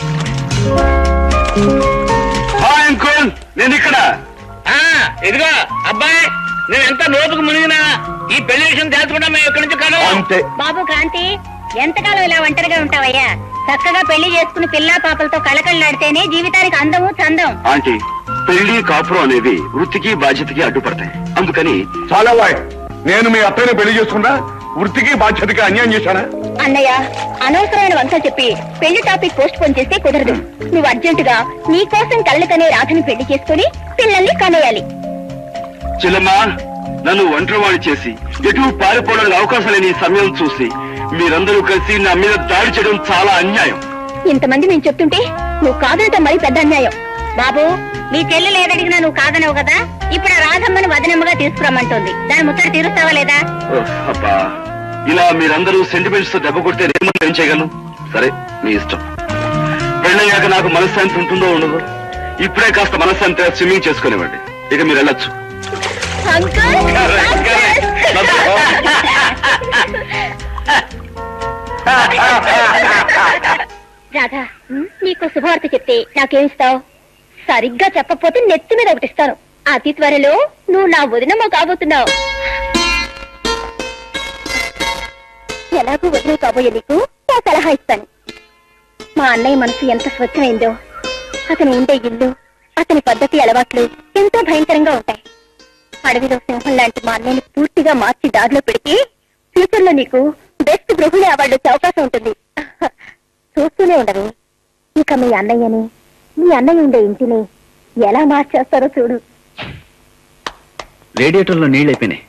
హాయ్ అంకుల్ నేను ఇక్కడ ఆ, ఇదిగో అబ్బాయి నేను ఎంత లోతుకు మునిగినా ఈ పెళ్లి విషయం తెలుసుకుంటా మేము ఇక్కడి నుంచి కలవు అంతే బాబు క్రాంతి ఎంతకాలం ఇలా ఒంటరిగా ఉంటావయ్యా చక్కగా పెళ్లి చేసుకుని పిల్లా పాపలతో కళకళలాడితేనే జీవితానికి అందము చందం ఆంటీ పెళ్లి కాపురం అనేవి వృత్తికి బాధ్యతకి అడ్డుపడతాయి అందుకని చాలా వాయ్ నేను మీ అత్తయ్యని పెళ్లి చేసుకున్నా వృత్తికి బాధ్యతకి అన్యాయం చేశానా అన్నయ్య అనవసరమైన వంక చెప్పి పెళ్లి టాపిక్ పోస్ట్ పోన్ చేస్తే కుదరదు నువ్వు అర్జెంటుగా నీ కోసం కళ్ళకనే రాధని పెళ్లి చేసుకుని పిల్లల్ని కనేయాలి చెల్లమ్మా నన్ను ఒంటరివాణి చేసి ఎటు పారిపోవడానికి అవకాశం లేని ఈ సమయం చూసి మీరందరూ కలిసి నా మీద దాడి చేయడం చాలా అన్యాయం ఇంతమంది నేను చెప్తుంటే నువ్వు కాదనటం మరి పెద్ద అన్యాయం బాబు మీ చెల్లెలు ఏదడిగినా నువ్వు కాదనవు కదా ఇప్పుడు ఆ రాధమ్మని వదనమ్మగా తీసుకురమ్మంటుంది దాని ముచ్చట తీరుస్తావా లేదా ఓహ్, అబ్బా ఇలా మీరందరూ సెంటిమెంట్స్ తో దెబ్బ కొడితే నేను ఏం చేయగలను సరే మీ ఇష్టం పెళ్ళయ్యాక నాకు మనశ్శాంతి ఉంటుందో ఉండదు ఇప్పుడే కాస్త మనశ్శాంతి స్విమ్మింగ్ చేసుకునేవ్వండి ఇక మీరు వెళ్ళొచ్చు రాధా నీకు శుభవార్త చెప్తే నాకేమిస్తావు సరిగ్గా చెప్పకపోతే నెత్తి మీద ఒకటి ఇస్తాను అతి త్వరలో నువ్వు నా వదినమ్మ కాబోతున్నావు ఎలాగూ వదిన కాబోయే నీకు నా సలహా ఇస్తాను మా అన్నయ్య మనసు ఎంత స్వచ్ఛమైందో అతను ఉండే ఇల్లు అతని పద్ధతి అలవాట్లు ఎంతో భయంకరంగా ఉంటాయి అడవిలో సింహం లాంటి మా అన్నయ్యని పూర్తిగా మార్చి దారిలో పెడితే ఫ్యూచర్ లో నీకు బెస్ట్ గృహిణి అవార్డు వచ్చే అవకాశం ఉంటుంది చూస్తూనే ఉండరు ఇక మీ అన్నయ్యని మీ అన్నయ్య ఉండే ఇంటిని ఎలా మార్చేస్తారో చూడు రేడియేటర్లో నీళ్ళు అయిపోయినాయి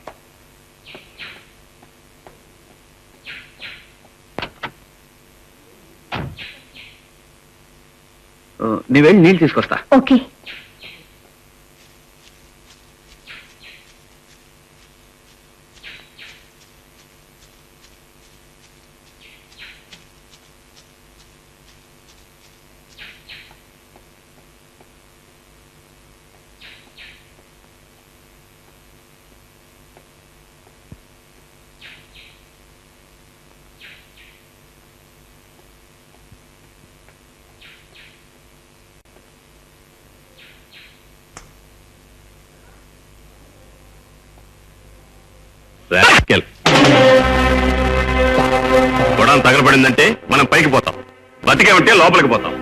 నీ వెళ్ళి నీళ్ళు తీసుకొస్తా ఓకే తగలబడిందంటే మనం పైకి పోతాం బతికేమంటే లోపలికి పోతాం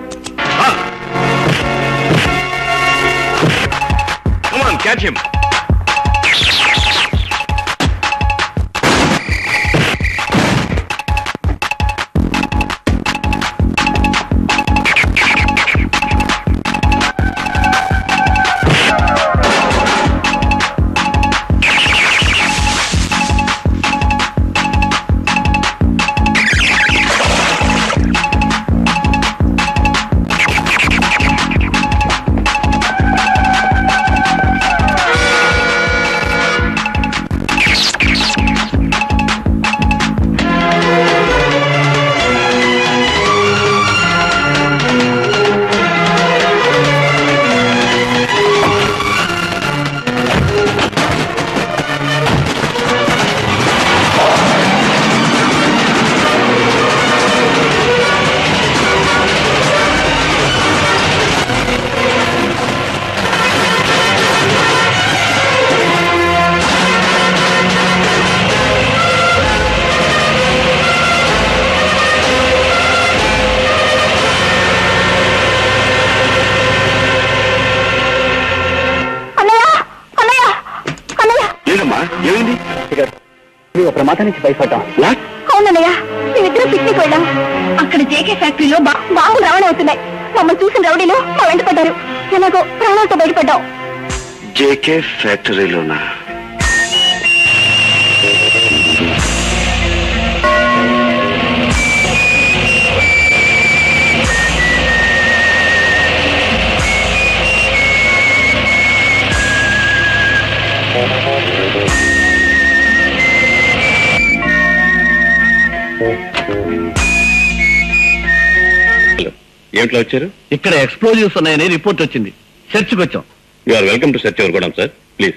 క్యాచ్ హిమ్ అన్నయ్య అన్నయ్య అన్నయ్య ఏంటమ్మా ఏమైంది ఒక ప్రమాదం నుంచి భయపడ్డాం అవునన్నయ్య మేమిద్దరం పిక్నిక్ వెళ్ళాం అక్కడ జేకే ఫ్యాక్టరీలో బా బాంబులు రవాణా అవుతున్నాయి మమ్మల్ని చూసిన రౌడీలు మా వెంట పడ్డారు ఎలాగో ప్రాణాలతో బయటపడ్డాం జేకే ఫ్యాక్టరీలోనా ఏమిట్లో వచ్చారు ఇక్కడ ఎక్స్ప్లోజివ్స్ ఉన్నాయని రిపోర్ట్ వచ్చింది చర్చికి వచ్చాం you are welcome to church ever కూడా sir please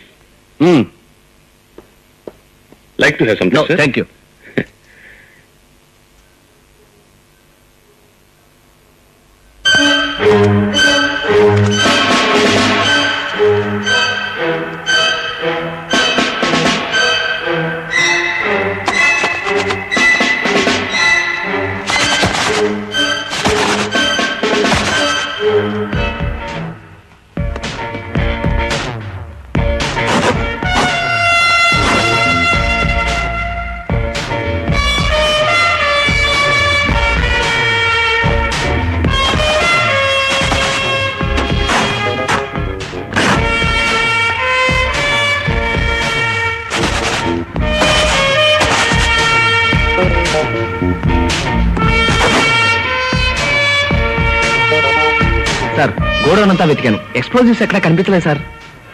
like to have something sir thank you sir godown అంతా వెతికాను ఎక్స్ప్లోజివ్స్ ఎక్కడ కనిపించలేదు sir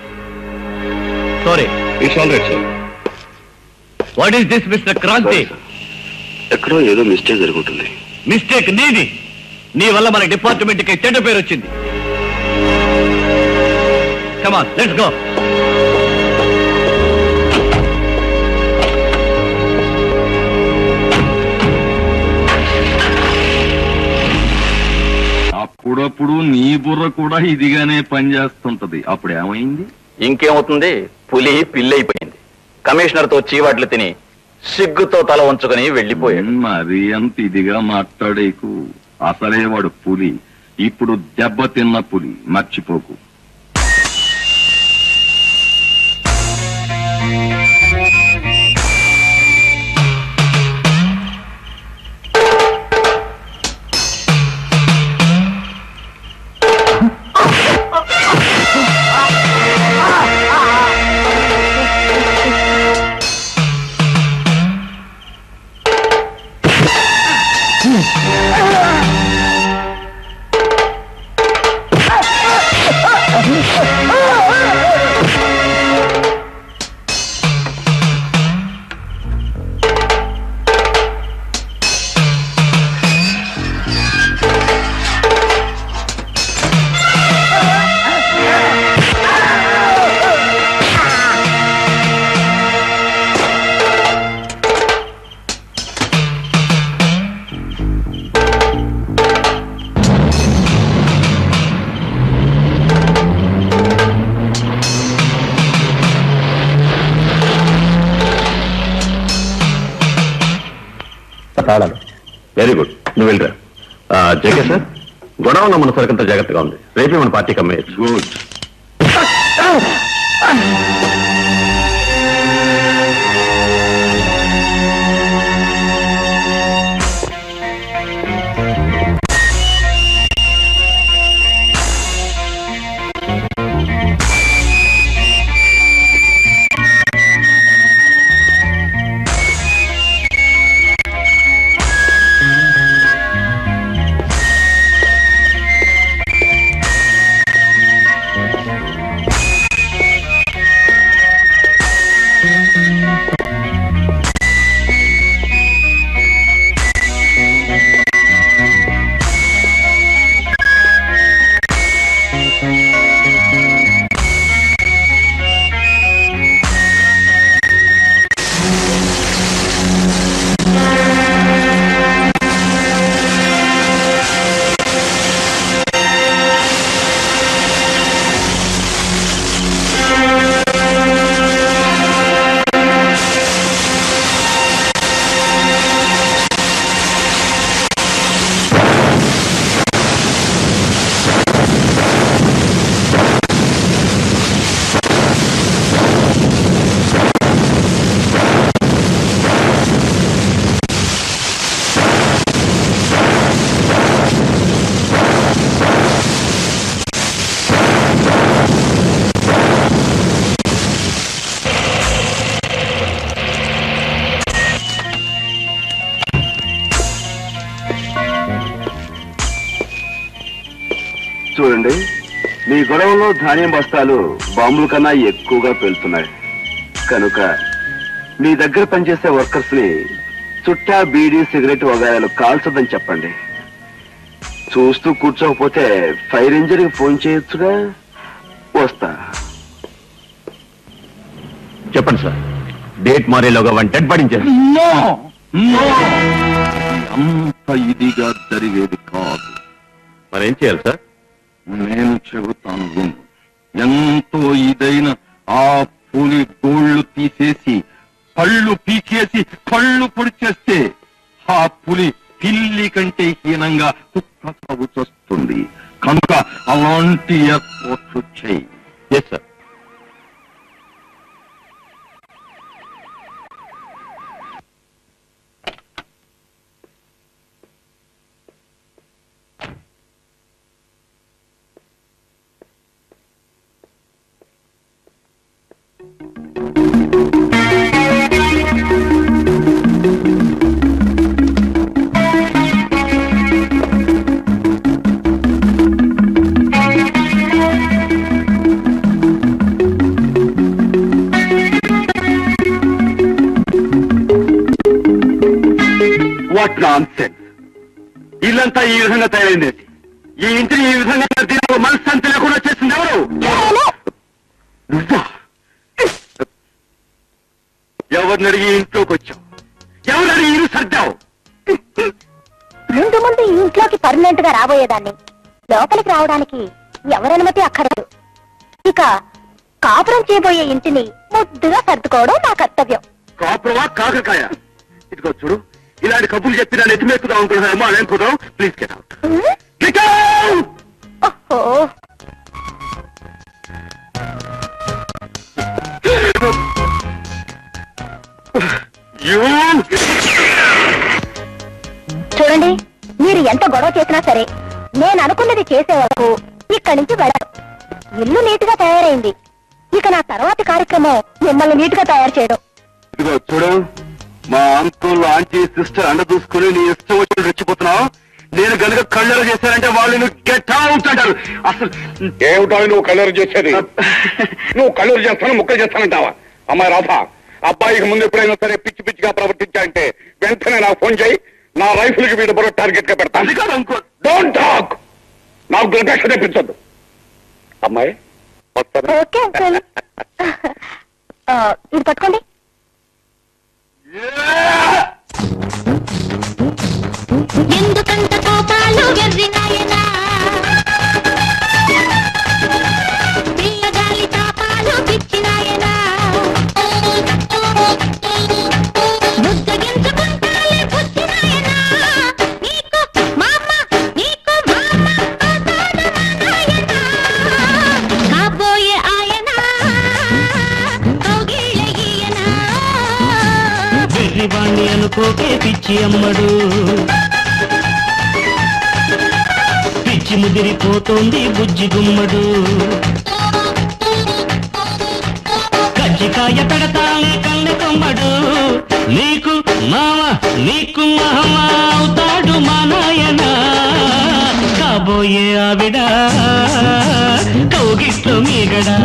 sorry it's all right sir what is this mister Kranti ఎక్కడో ఏదో మిస్టేక్ జరుగుతుంది మిస్టేక్ నీది నీ వల్ల మన డిపార్ట్మెంట్ కి చెడ్డ పేరు వచ్చింది కమాన్ లెట్స్ గో అప్పుడప్పుడు నీ బుర్ర కూడా ఇదిగానే పనిచేస్తుంటది అప్పుడు ఏమైంది ఇంకేమవుతుంది పులి పిల్లైపోయింది కమిషనర్ తో చీవాట్లు తిని సిగ్గుతో తల వంచుకొని వెళ్ళిపోయాడు మరి అంత ఇదిగా మాట్లాడేకు అసలే వాడు పులి ఇప్పుడు దెబ్బ తిన్న పులి మర్చిపోకు తాళాలు వెరీ గుడ్ నువ్వు వెళ్ళరా జగన్ సార్ గొడవ ఉన్న మన సరికంత జాగ్రత్తగా ఉంది రేపే మన పార్టీకి అమ్మేయచ్చు గుడ్ చూడండి మీ గొడవలో ధాన్యం బస్తాలు బాంబుల కన్నా ఎక్కువగా పేలుతున్నాయి కనుక మీ దగ్గర పనిచేసే వర్కర్స్ ని చుట్టా బీడీ సిగరెట్ వగాయాలు కాల్చొద్దని చెప్పండి చూస్తూ కూర్చోకపోతే ఫైర్ ఇంజన్ ఫోన్ చేయొచ్చుగా వస్తా చెప్పండి సార్ డేట్ మారేలోగా వన్ డెడ్ పడించారు అంత ఇదిగా జరిగేది కాదు మరేం చేయాలి సార్ నేను చెబుతాను విను. ఎంతో ఇదైన ఆ పులి గోళ్లు తీసేసి కళ్ళు పీకేసి కళ్ళు పొడిచేస్తే ఆ పులి పిల్లి కంటే హీనంగా కుక్క సాగు చేస్తుంది కనుక అలాంటి ఏర్పాట్లు చేయి yes sir what nonsense ఇల్లంతా ఈ విధంగా తయారైంది ఈ ఇంటిని ఈ విధంగా దీనికి మనశ్శాంతి లేకుండా చేసింది ఎవరు నువ్వా ఎవరిని అడిగి ఇంట్లోకి వచ్చావు ఎవరిని అడిగి ఇల్లు సర్దావు ముందు ముందు ఈ ఇంట్లోకి పర్మనెంట్ గా రాబోయేదాన్ని లోపలికి రావడానికి ఎవరనుమతి అక్కర్లేదు ఇక కాపురం చేయబోయే ఇంటిని ముద్దుగా సర్దుకోవడం నా కర్తవ్యం కాపురమా కాకరకాయ ఇదిగో చూడు ఇలాంటి కబుర్లు చెప్పి నన్ను ఎత్తిమెక్కుదాం అనుకుంటున్నామో అదేం కుదాం please get out um, get out ఓహో యూ చూడండి మీరు ఎంత గొడవ చేసినా సరే నేను అనుకున్నది చేసే వరకు ఇక్కడి నుంచి వెళ్ళను ఇల్లు నీట్ గా తయారైంది ఇక నా తర్వాతి కార్యక్రమం మిమ్మల్ని నీట్ గా తయారు చేయడం ఇదిగో చూడు మా అంకుల్ ఆంటీ సిస్టర్ అండ చూసుకుని నీ ఇష్టం వచ్చి రెచ్చిపోతున్నావు నేను గనుక కళ్ళెర చేశానంటే వాళ్ళు గెట్ అవుట్ అంటారు అసలు ఏమిటో నువ్వు కలర్ చేసేది నువ్వు కలర్ చేస్తాను ముక్కలు చేస్తానంటావా అమ్మాయి రాధ అబ్బాయికి ముందు ఎప్పుడైనా సరే పిచ్చి పిచ్చిగా ప్రవర్తించాలంటే వెంటనే నాకు ఫోన్ చేయి నా రైఫిల్ కి వీడు బరో టార్గెట్ గా అది పెడతాను కాదు అంకుల్ డోంట్ టాక్ నాకు దుర్గక్ష తెప్పించొద్దు అమ్మాయి వస్తాను ఓకే అంకుల్ ఆ, ఇది పట్టుకోండి ఎందుకంత కోపాలు వెర్రి నాయనా ప్రియగాలి తాపాలు పిచ్చి నాయనా బుద్ధగించుకుంటాలే బుద్ధి నాయనా వాణ్ణి అనుకోకే పిచ్చి అమ్మడు పిచ్చి ముదిరిపోతోంది బుజ్జి గుమ్మడు కజ్జికాయ పెడతానే కన్నె కొమ్మడు నీకు మామ నీకు మామ అవుతాడు మా నాయన కాబోయే ఆవిడ కౌగిట్లో మీగడా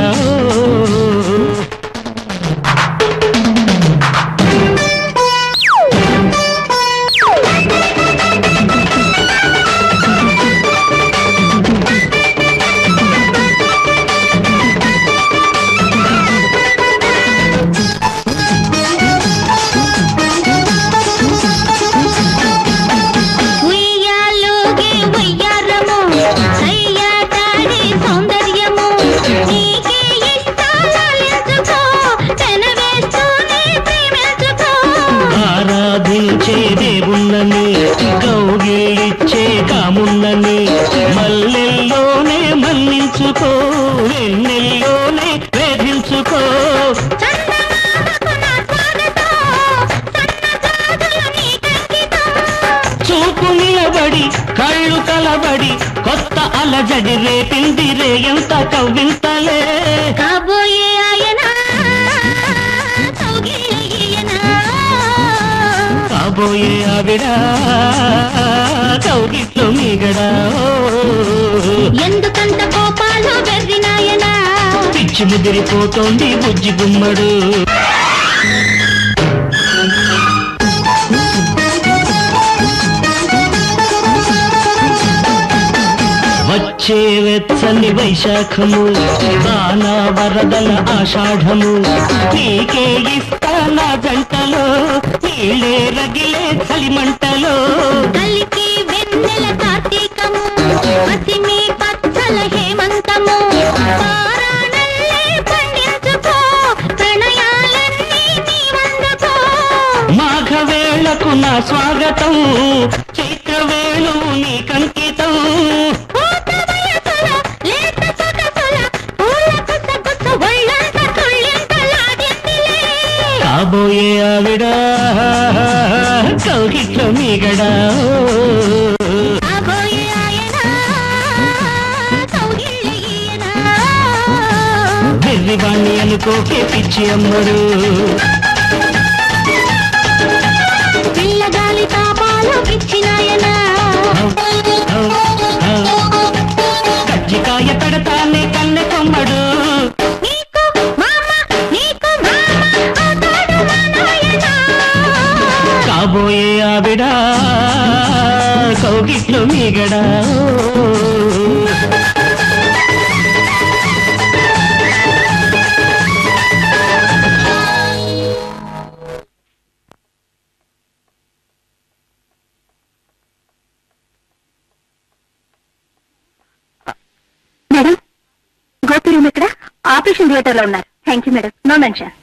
ఉయ్యాలోగే ఉయ్యారము సయ్యాటాడే సౌందర్యము నీకే ఇష్టాలెంచుకో పెనవేస్తూనే ప్రేమించుకో ఆరాధించే దేవుణ్ణని కౌగిలిచ్చే కామున్నని మల్లెల్లోనే మన్నించుకో వెన్నెల్లోనే వేధించుకో చూపు నిలబడి కళ్ళు కలబడి కొత్త అలజడి రేపింది రే ఎంత కవ్వింతలే కాబోయే ఆయన కౌగిలియనా కాబోయే ఆవిడ కౌగిట్లో మీగడా ఎందుకంత కోపాలు బెర్రినాయనా పిచ్చి ముదిరిపోతోంది బుజ్జి గుమ్మడు వచ్చే వెచ్చని వైశాఖము వానా వరదల ఆషాఢము నీకే ఇస్తానా జంటలో నీళ్ళే రగిలే చలిమంటలో కలికి వెన్నెల కార్తీకము పసిమి పచ్చల హేమంతము పారాణల్లే పండించుకో ప్రణయాలన్నీ నీవందుకో మాఘవేళకు నా స్వాగతం చైత్రవేళు నీ కంకితం పూత వయసుల లేత సొగసుల పూల గుస గుస ఒళ్ళంత తుళ్ళింతలాడిందిలే కాబోయే ఆవిడ కౌగిట్లో మీగడా కాబోయే ఆయన కౌగిళ్ళయ్యనా వెర్రివాణ్ణి అనుకోకే పిచ్చి అమ్మడు పిల్లగాలి తాపాలు పిచ్చినాయనా కజ్జికాయ పెడతానే కన్నె కొమ్మడు నీకు మామ నీకు మామ అవుతాడు మా నాయనా కాబోయే ఆవిడ కౌగిట్లో మీగడా మేడం గోపి రూమ్ ఇక్కడ ఆపరేషన్ థియేటర్ లో ఉన్నారు thank you madam no mention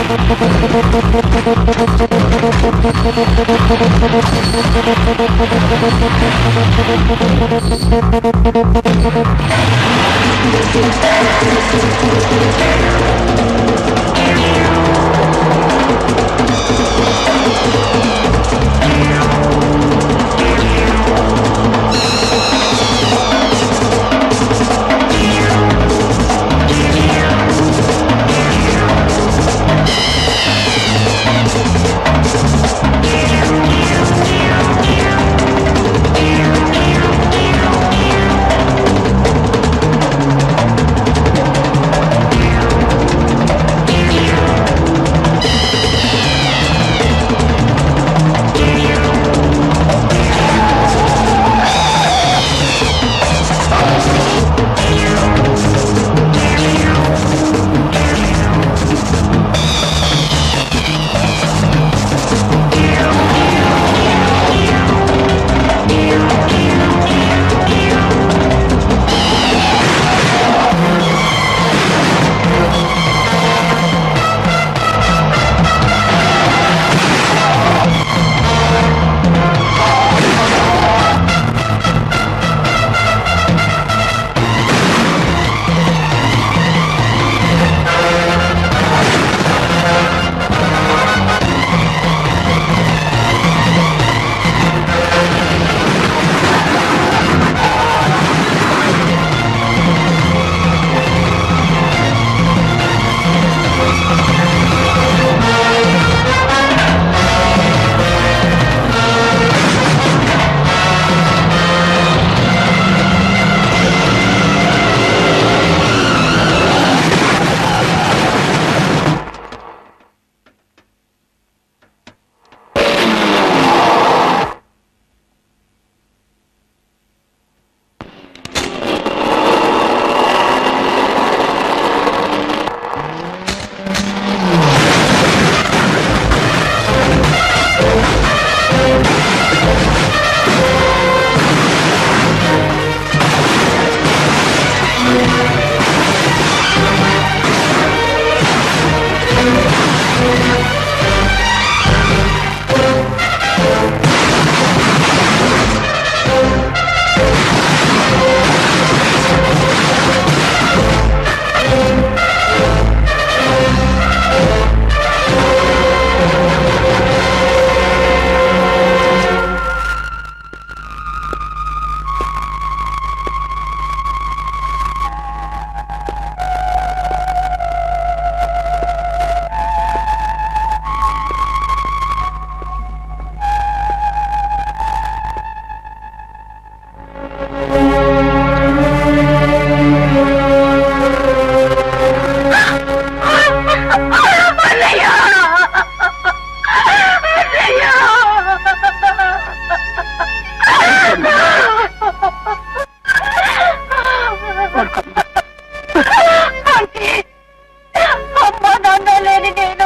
అమ్మా నాన్న లేని నేను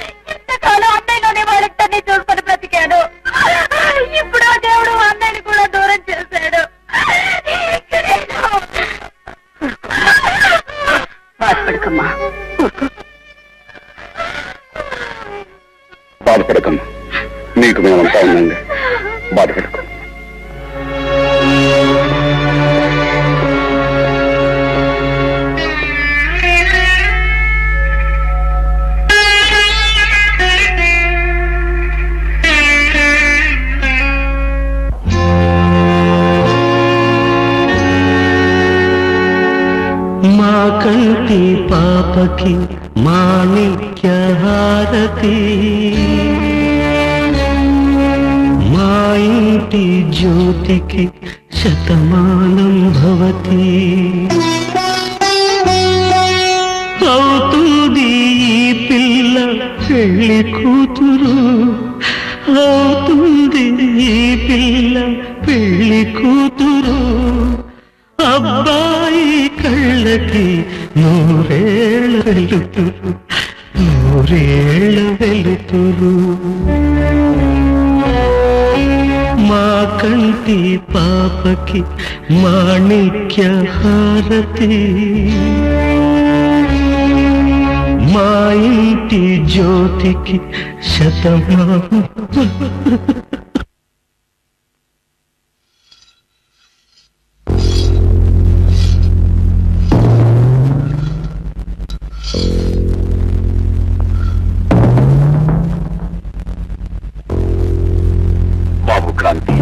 ఇంతకాలం అన్నయ్యలోనే వాళ్ళందరినీ చూసుకొని బ్రతికాను ఇప్పుడు ఆ దేవుడు అన్నయ్యని కూడా దూరం చేశాడు ఇక నేను బాధపడకమ్మా బాధపడకమ్మా నీకు మేమంతా ఉందండి బాధపడకు మా కంటి పాపకి మాణిక్య హారతి మా ఇంటి జ్యోతికి శతమానం భవతి అవుతుంది ఈ పిల్ల పెళ్లి కూతురు అవుతుంది ఈ పిల్ల పెళ్లి కూతురు అబ్బాయి కళ్ళకి నూరేళ్ళ వెలుతురు నూరేళ్ళ వెలుతురు మా కంటి పాపకి మాణిక్య హారతి మా ఇంటి జ్యోతికి శతమా బాబు క్రాంతి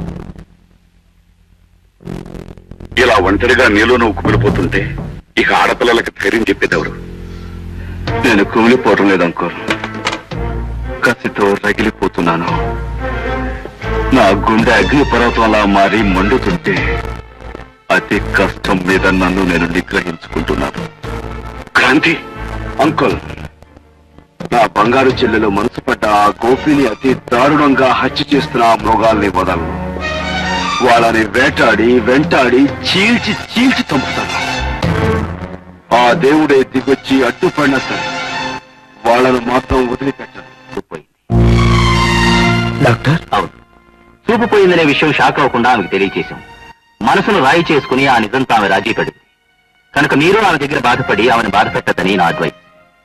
ఇలా ఒంటరిగా నీలో నువ్వు కుమిలిపోతుంటే ఇక ఆడపిల్లలకి ధైర్యం చెప్పేదెవరు నేను కుమిలిపోవటం లేదు అంకుల్ కసితో రగిలిపోతున్నాను నా గుండె అగ్నిపర్వతంలా మారి మండుతుంటే అతి కష్టం మీద నన్ను నేను నిగ్రహించుకుంటున్నాను క్రాంతి అంకుల్ నా బంగారు చెల్లెలు మనసు పడ్డ ఆ గోపిని అతి దారుణంగా హత్య చేస్తున్న ఆ మృగాల్ని వదలను వాళ్ళని వేటాడి వెంటాడి చీల్చి చీల్చి చంపుతాను ఆ దేవుడే దిగొచ్చి అడ్డుపడినా సరే వాళ్ళను మాత్రం వదిలిపెట్టను పోయింది డాక్టర్ అవును చూపు పోయిందనే విషయం షాక్ అవ్వకుండా ఆమెకు తెలియచేశాం మనసును రాయి చేసుకుని ఆ నిజంతో ఆమె రాజీ పడింది కనుక మీరు ఆమె దగ్గర బాధపడి ఆమెను బాధపెట్టదని నా అడ్వైస్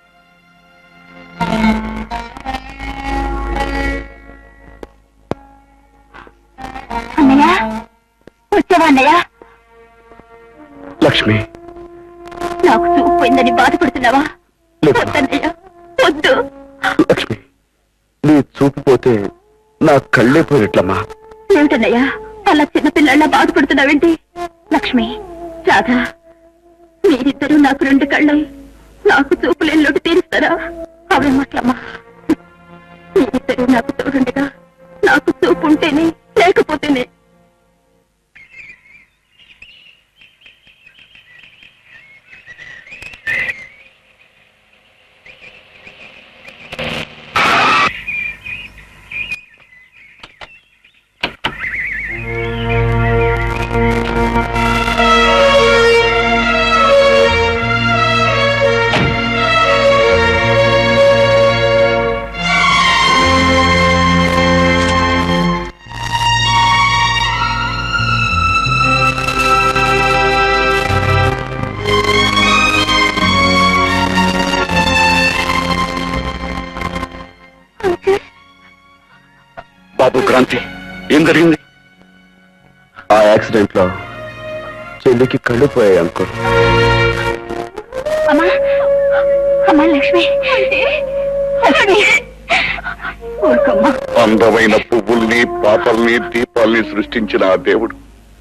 అన్నయ్య వచ్చావా అన్నయ్య లక్ష్మి నాకు చూపు పోయిందని బాధపడుతున్నావా వద్దన్నయ్య వద్దు లక్ష్మి నీ చూపు పోతే నా కళ్ళే పోయినట్లమ్మా ఏమిటన్నయ్య అలా చిన్నపిల్లల్లా బాధపడుతున్నావేంటి లక్ష్మి రాధా మీరిద్దరూ నాకు రెండు కళ్ళై నాకు చూపులేళ్ళోటి తీరుస్తారా అవే మాటలమ్మా మీరిద్దరూ నాకు తోడుండగా నాకు చూపు ఉంటేనే లేకపోతేనే బాబు క్రాంతి ఏం జరిగింది ఆ యాక్సిడెంట్ లో చెల్లికి కళ్ళు పోయాయి అంకుల్ అమ్మా అమ్మా లక్ష్మి లక్ష్మి ఊరుకోమ్మా అందమైన పువ్వుల్ని పాపల్ని దీపాల్ని సృష్టించిన ఆ దేవుడు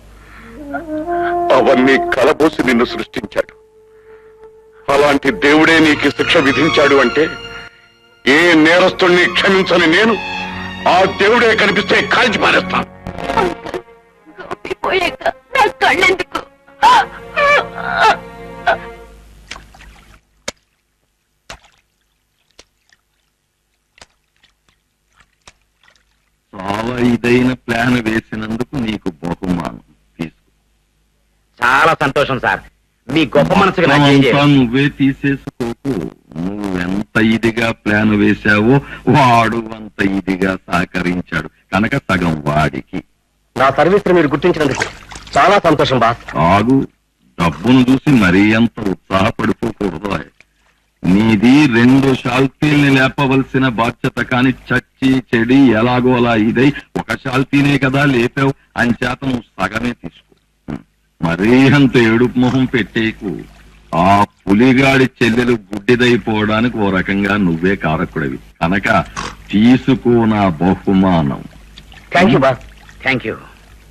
అవన్నీ కలబోసి నిన్ను సృష్టించాడు అలాంటి దేవుడే నీకు శిక్ష విధించాడు అంటే ఏ నేరస్తుణ్ణి క్షమించని నేను ఆ దేవుడే కనిపిస్తే కాల్చి పారేస్తాను పోయాక నా కళ్ళెందుకు చాలా ఇదైన ప్లాన్ వేసినందుకు నీకు బహుమానం తీసుకో చాలా సంతోషం సార్ మీ గొప్ప మనసుకు నా జై జై. అంతా నువ్వే తీసేసుకోకు నువ్వెంత ఇదిగా ప్లాన్ వేశావో వాడు అంత ఇదిగా సహకరించాడు కనుక సగం వాడికి నా సర్వీస్ మీరు గుర్తించినందుకు చాలా సంతోషం బాస్ ఆగు డబ్బును చూసి మరీ అంత ఉత్సాహపడిపోకూడదు నీది రెండు షాల్తీల్ని లేపవలసిన బాధ్యత కాని చచ్చి చెడి ఎలాగో అలా ఇదై ఒక షాల్తీనే కదా లేపావు అని చేత నువ్వు సగమే తీసుకో మరీ అంత ఏడుపు మొహం పెట్టేకు ఆ పులిగాడి చెల్లెలు గుడ్డిదైపోవడానికి ఓ రకంగా నువ్వే కారకుడివి కనుక తీసుకో నా బహుమానం thank you boss thank you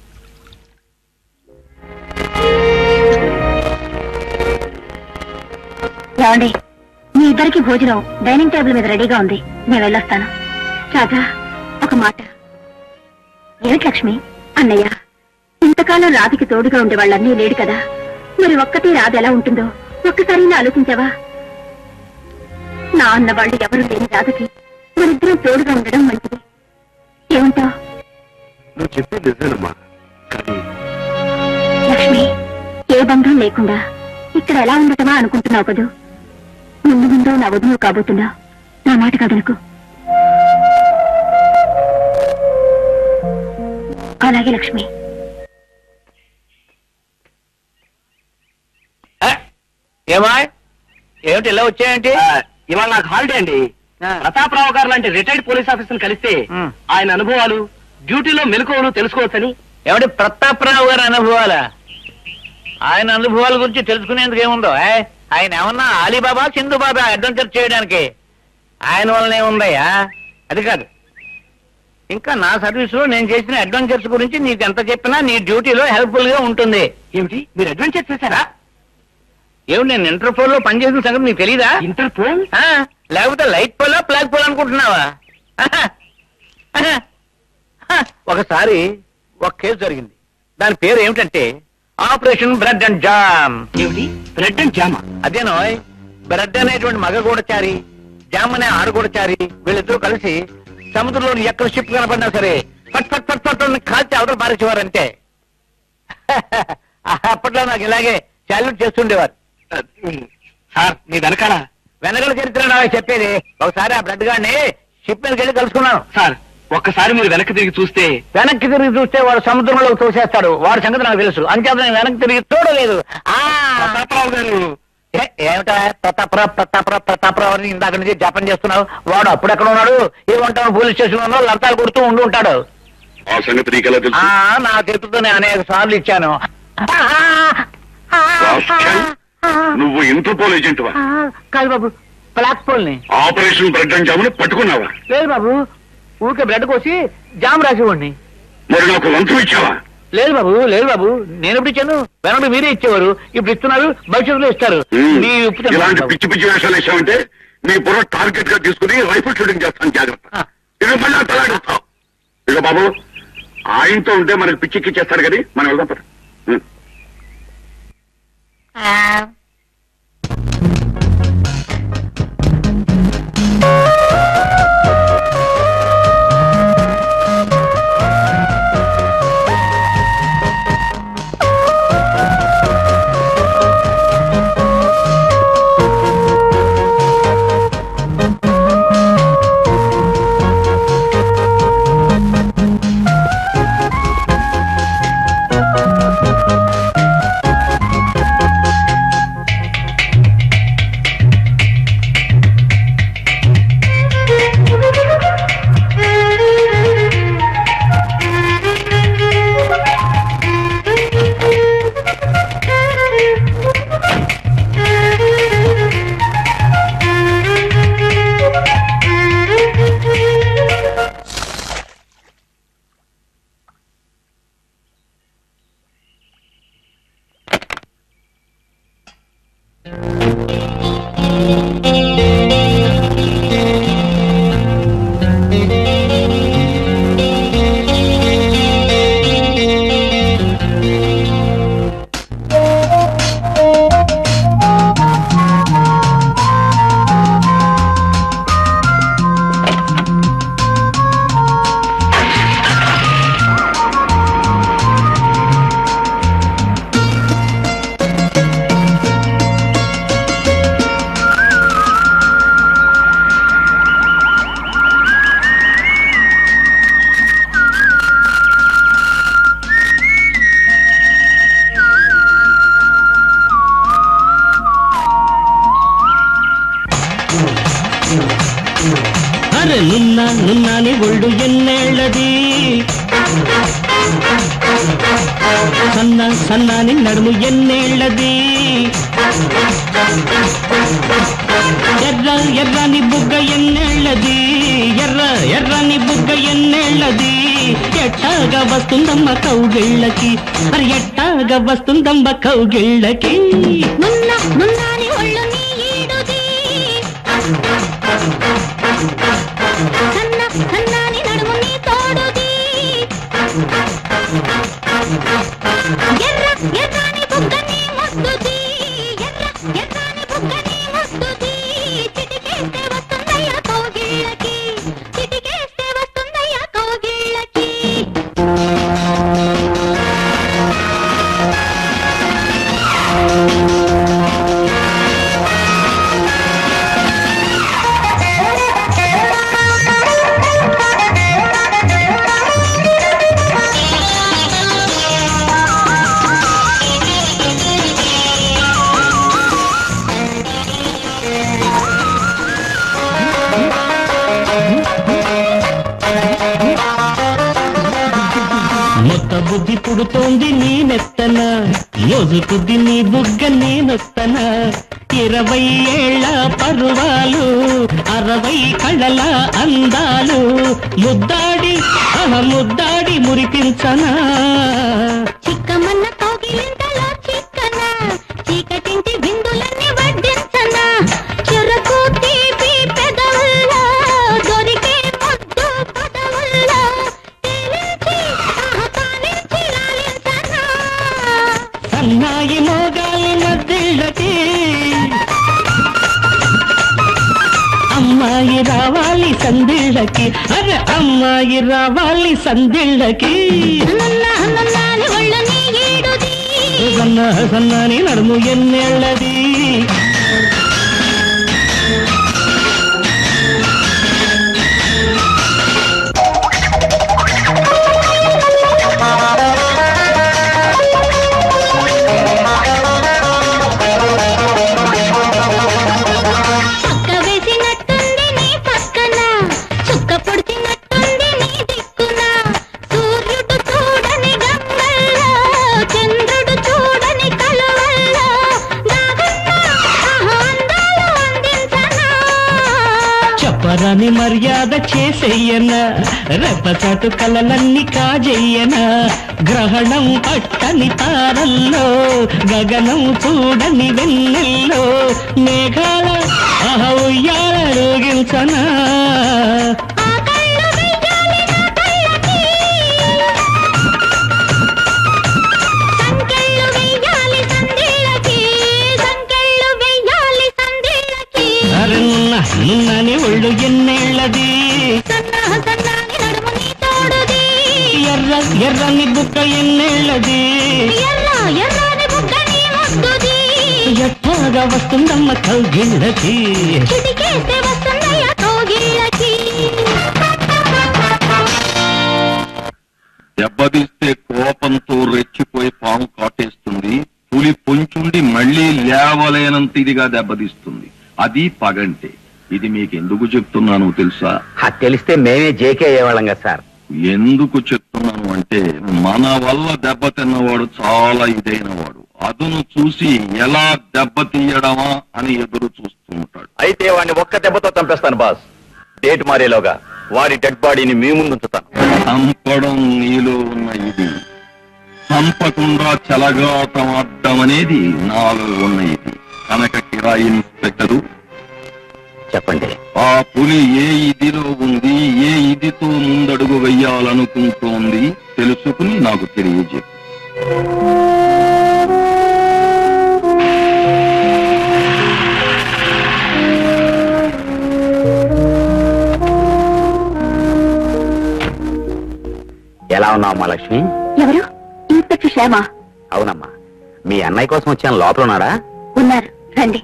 ఏమండి మీ ఇద్దరికి భోజనం డైనింగ్ టేబుల్ మీద రెడీగా ఉంది నేను వెళ్ళొస్తాను రాధా ఒక మాట ఏమిటి లక్ష్మి అన్నయ్య ఇంతకాలం రాధికి తోడుగా ఉండే వాళ్ళన్నీ లేడు కదా మరి ఒక్కతే రాధ ఎలా ఉంటుందో ఒక్కసారి ఆలోచించావా నా అన్న వాళ్ళు ఎవరు లేని రాధకి మరిద్దరం తోడుగా ఉండడం మంచిది ఏమంటావు నువ్వు చెప్పేది నిజమేనమ్మా కానీ లక్ష్మి ఏ బంధం లేకుండా ఇక్కడ ఎలా ఉండటమా అనుకుంటున్నావు కదూ ముందు ముందు నా వదులు కాబోతున్నావు నా మాట కదలకు అలాగే లక్ష్మి ఏమా ఏమిటి ఇలా వచ్చాయంటే ఇవాళ నాకు హాలిడే అండి ప్రతాపరావు గారు లాంటి రిటైర్డ్ పోలీస్ ఆఫీసర్ కలిస్తే ఆయన అనుభవాలు డ్యూటీలో మెలకువలు తెలుసుకోవచ్చని ఎవడి ప్రతాపరావు గారి అనుభవాలా ఆయన అనుభవాల గురించి తెలుసుకునేందుకు ఏముందో ఏ? ఆయన ఏమన్నా అలీబాబా సింధు బాబా అడ్వెంచర్ చేయడానికి ఆయన వల్లనే ఉందయ్యా అది కాదు ఇంకా నా సర్వీస్ లో నేను చేసిన అడ్వెంచర్స్ గురించి నీకు ఎంత చెప్పినా నీ డ్యూటీలో హెల్ప్ఫుల్ గా ఉంటుంది ఏమిటి మీరు అడ్వెంచర్ చేశారా ఏమిటి నేను ఇంటర్పోల్ లో పనిచేసిన సంగతి నీకు తెలీదా ఇంటర్పోల్ ఆ, లేకపోతే లైట్ పోలా ప్లాగ్ పోల్ అనుకుంటున్నావా ఆహా. ఆహా. హ, ఒకసారి ఒక కేసు జరిగింది దాని పేరు ఏమిటంటే ఆపరేషన్ బ్రెడ్ అండ్ జామ్ ఏమిటి బ్రెడ్ అండ్ జామా అదేనో బ్రెడ్ అనేటువంటి మగ గూడచారి జామ్ అనే ఆడగూడచారి వీళ్ళిద్దరూ కలిసి సముద్రంలోని ఎక్కడ షిప్ కనపడినా సరే పట్ పట్ పట్ పట్ అని కాల్చి అవతల పారేసేవారంటే అప్పట్లో నాకు ఇలాగే సాల్యూట్ చేస్తుండేవారు సార్ మీ వెనకాల వెనకల చరిత్ర నాకు చెప్పేది ఒకసారి ఆ బ్లడ్ గాడిని షిప్ మీదకి వెళ్ళి కలుసుకున్నాను సార్ ఒక్కసారి మీరు వెనక్కి తిరిగి చూస్తే వెనక్కి తిరిగి చూస్తే వాడు సముద్రంలోకి తోసేస్తాడు వాడి సంగతి నాకు తెలుసు అంచేత నేను వెనక్కి తిరిగి చూడలేదు ఆ ప్రతాపరావు గారు ఏ- ఏమిటా ప్రతాపరావు ప్రతాపరావు ప్రతాపరావు అని ఇందాక నుంచి జపం చేస్తున్నావు వాడు అప్పుడెక్కడ ఉన్నాడు ఏమంటాడు పోలీస్ స్టేషన్ లో లంతాలు కొడుతూ ఉండి ఉంటాడు ఆ సంగతి నీకెలా ఆ తెలుసు నా చేతులతో నేను అనేక సార్లు ఇచ్చాను రాస్కెల్, నువ్వు ఇంటర్పోల్ ఏజెంట్ వా కాదు బాబు బ్లాక్ పోల్ ని ఆపరేషన్ బ్రెడ్ అండ్ జామును పట్టుకున్నావా లేదు బాబు ఊరికే బ్లడ్ కోసి జామ్ రాసేవాడిని మరి నాకు లంచం ఇచ్చావా లేదు బాబు లేదు బాబు నేను ఎప్పుడు ఇచ్చాను వెనక మీరే ఇచ్చేవారు ఇప్పుడు ఇస్తున్నారు భవిష్యత్తులో ఇస్తారు ఉమ్, మీ ఉప్పు తిన్నాను ఇలాంటి బాబు. పిచ్చి పిచ్చి వేషాలు వేసావంటే నీ బుర్ర టార్గెట్ గా తీసుకుని రైఫిల్ షూటింగ్ చేస్తాను జాగ్రత్త ఆ. ఇక మళ్ళీ తలాడిస్తావు ఇక బాబు ఆయనతో ఉంటే మనకి పిచ్చిక్కి చేస్తాడు కానీ మనం వెళ్దాం పద. ఉమ్. అరే నున్న నున్నాని ఒళ్ళు ఎన్నేళ్ళది సన్న సన్నాని నడుము ఎన్నేళ్ళది ఎర్ర ఎర్రని బుగ్గ ఎన్నేళ్ళది ఎర్ర ఎర్రని బుగ్గ ఎన్నేళ్ళది ఎట్టాగా వస్తుందమ్మ కౌగిళ్ళకి మరి ఎట్టాగా వస్తుందమ్మ కౌగిళ్ళకి నున్న నున్నాని ఒళ్ళు నీ ఈడుది సన్న సన్నాని నడుము నీ తోడుది ఎర్ర ఎర్రని బుగ్గ నీ ముద్దుది ఎర్ర ఎర్రని బుగ్గ నీ ముద్దుది చిటికేస్తే వస్తుందయ్యా కౌగిళ్ళకి చిటికేస్తే వస్తుందయ్యా కౌగిళ్ళకి మొత్త బుద్ధి పుడుతోంది నీ నెత్తన మోజు కొద్ది నీ బుగ్గ నేనొత్తన ఇరవై ఏళ్ళ పరువాలు అరవై కళ్ళల అందాలు ముద్దాడి అహ ముద్దాడి మురిపించనా చిక్కమన్న కౌగిలింతలో చిక్కన చీకటింటి బిందులన్నీ వడ్డించనా చెరకు తీపి పెదవుల్లో దొరికే ముద్దు పదవుల్లో తేలించి ఆహా పాలించి లాలించనా సన్నాయి మోగాలి మధ్యళ్ళకి అమ్మాయి రావాలి సందిళ్ళకి అరే అమ్మాయి రావాలి సందిళ్ళకి నన్నా నన్నాని ఒళ్ళు నీ ఈడుది సన్న సన్నాని నడుము ఎన్నేళ్ళది పక్క వేసినట్టుంది నీ పక్కన చుక్క పొడిచినట్టుంది నీ దిక్కున సూర్యుడు చూడని గంగల్లో చంద్రుడు చూడని కలువల్లో దాగున్న ఆహా అందాలు అందించనా చెప్పరాని మర్యాద చేసెయ్యన రెప్పచాటు కలలన్నీ కాజెయ్యన గ్రహణం పట్టని తారల్లో గగనం చూడని వెన్నెల్లో మేఘాల అహ ఉయ్యాల రోగించనా ఆ కళ్ళు వెయ్యాలి నా కళ్ళకి సంకెళ్ళు వెయ్యాలి సందేళ్ళకి సంకెళ్ళు వెయ్యాలి సందేళ్ళకి అరన్న నున్నని ఒళ్ళు ఎన్నేళ్ళది సన్నా సన్నాని నడుము నీ తోడుది ఎర్ర ఎర్రని బుక్క ఎన్నేళ్ళది ఎర్ర ఎర్రని బుగ్గ నీ ముద్దుది ఎట్టాగా వస్తుందమ్మ కౌగిళ్ళకి చిటికేస్తే వస్తుందయ్య కోగిళ్ళకి దెబ్బతీస్తే కోపంతో రెచ్చిపోయి పాము కాటేస్తుంది పులి పొంచుండి మళ్ళీ లేవలేనంత ఇదిగా దెబ్బతీస్తుంది అది పగంటే ఇది మీకు ఎందుకు చెప్తున్నాను తెలుసా అది తెలిస్తే మేమే జేకే అయ్యేవాళ్ళం కదా సార్ ఎందుకు చెప్తున్నాను అంటే మన వల్ల దెబ్బతిన్నవాడు చాలా ఇదైన వాడు అదును చూసి ఎలా దెబ్బతీయడమా అని ఎదురు చూస్తుంటాడు అయితే వాడిని ఒక్క దెబ్బతో చంపేస్తాను బాస్ డేట్ మారేలోగా వాడి డెడ్ బాడీని మీ ముందు ఉంచుతాను చంపడం నీలో ఉన్న ఇది చంపకుండా చెలగాటం ఆడడం అనేది నాలో ఉన్న ఇది కనుక కిరాయి ఇన్స్పెక్టరు చెప్పండి ఆ పులి ఏ ఇదిలో ఉంది ఏ ఇదితో ముందడుగు వెయ్యాలనుకుంటోంది తెలుసుకుని నాకు తెలియజెప్పు ఎలా ఉన్నావు మా లక్ష్మి ఎవరు ఇన్స్పెక్టర్ శ్యామ అవునమ్మా మీ అన్నయ్య కోసం వచ్చాను లోపల ఉన్నాడా ఉన్నారు రండి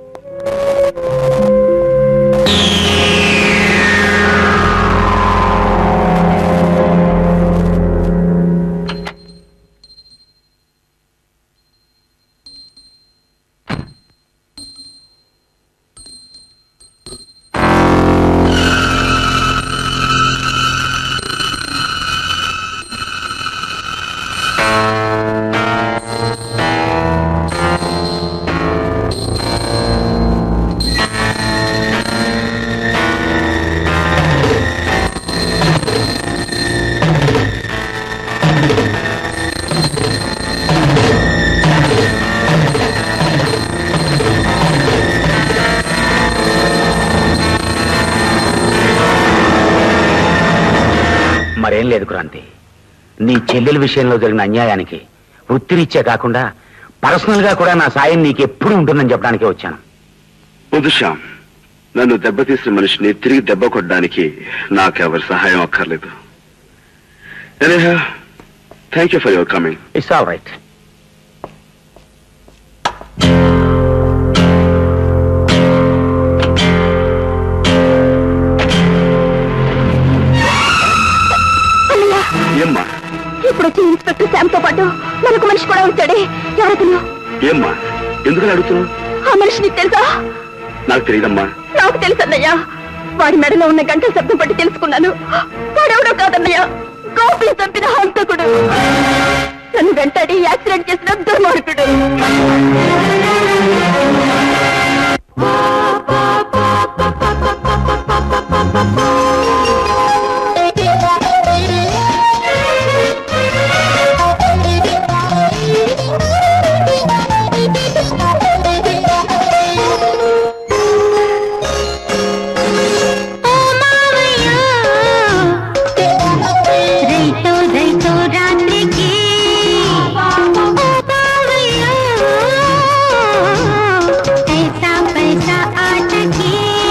మరేం లేదు క్రాంతి నీ చెల్లెల విషయంలో జరిగిన అన్యాయానికి వృత్తిరీత్యా కాకుండా పర్సనల్ గా కూడా నా సాయం నీకు ఎప్పుడు ఉంటుందని చెప్పడానికి వచ్చాను వద్దు శ్యామ్ నన్ను దెబ్బతీసిన మనిషిని తిరిగి దెబ్బ కొట్టడానికి నాకెవరి సహాయం అక్కర్లేదు thank you for your coming it's all right ఏమ్మా ఇప్పుడు వచ్చి ఇన్స్పెక్టర్ శామ్ తో పాటు మనకు మనిషి కూడా వచ్చాడే ఎవరతను ఏమ్మా ఎందుకని అడుగుతున్నావు ఆ మనిషి నీకు తెలుసా నాకు తెలియదమ్మా నాకు తెలుసన్నయ్యా వాడి మెడలో ఉన్న గంటల శబ్దం బట్టి తెలుసుకున్నాను వాడెవడో కాదన్నయ్యా గోపి చంపిన హంతకుడు నన్ను వెంటాడి యాక్సిడెంట్ చేసిన దుర్మార్గుడు రైతో రైతో రాత్రికి పైసా పైసా ఆటకి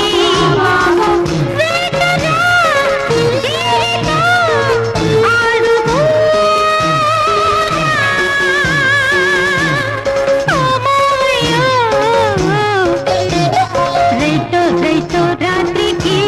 రైతో రైతో రాత్రికి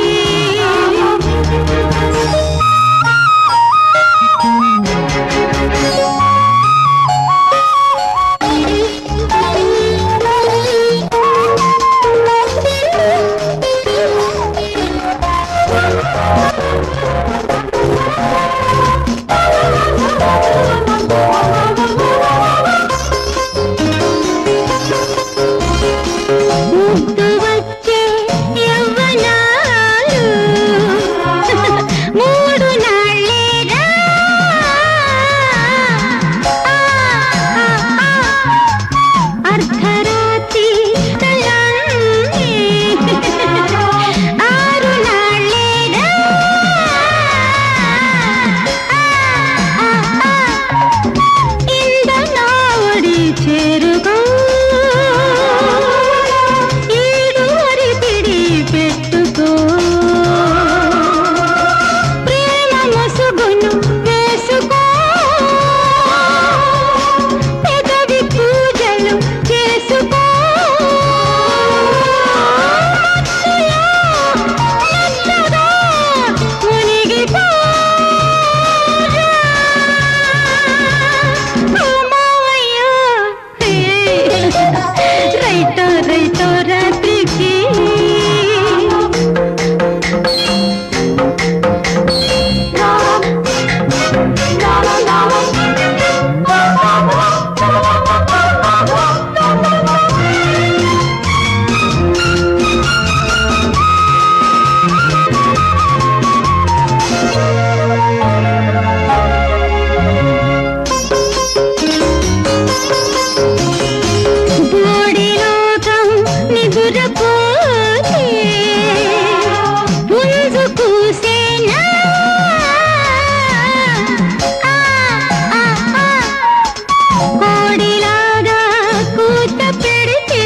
ముద్దు వచ్చే యవ్వనాలు మూడు నాళ్ళేరా అర్ధరాత్రి తలంగి ఆరు నాళ్ళేరా ఇంద నావడి చేరుగా ఈడు వరి పిడి పెట్టుకో ప్రేమ ముసుగును వేసుకో పెదవి పూజలు చేసుకో మెత్తగా మునిగిపో రైతో రైతో రాత్రికి బోడిలోకం నిదురపోతే పుంజు కూసేనా కోడిలాగా కూత పెడితే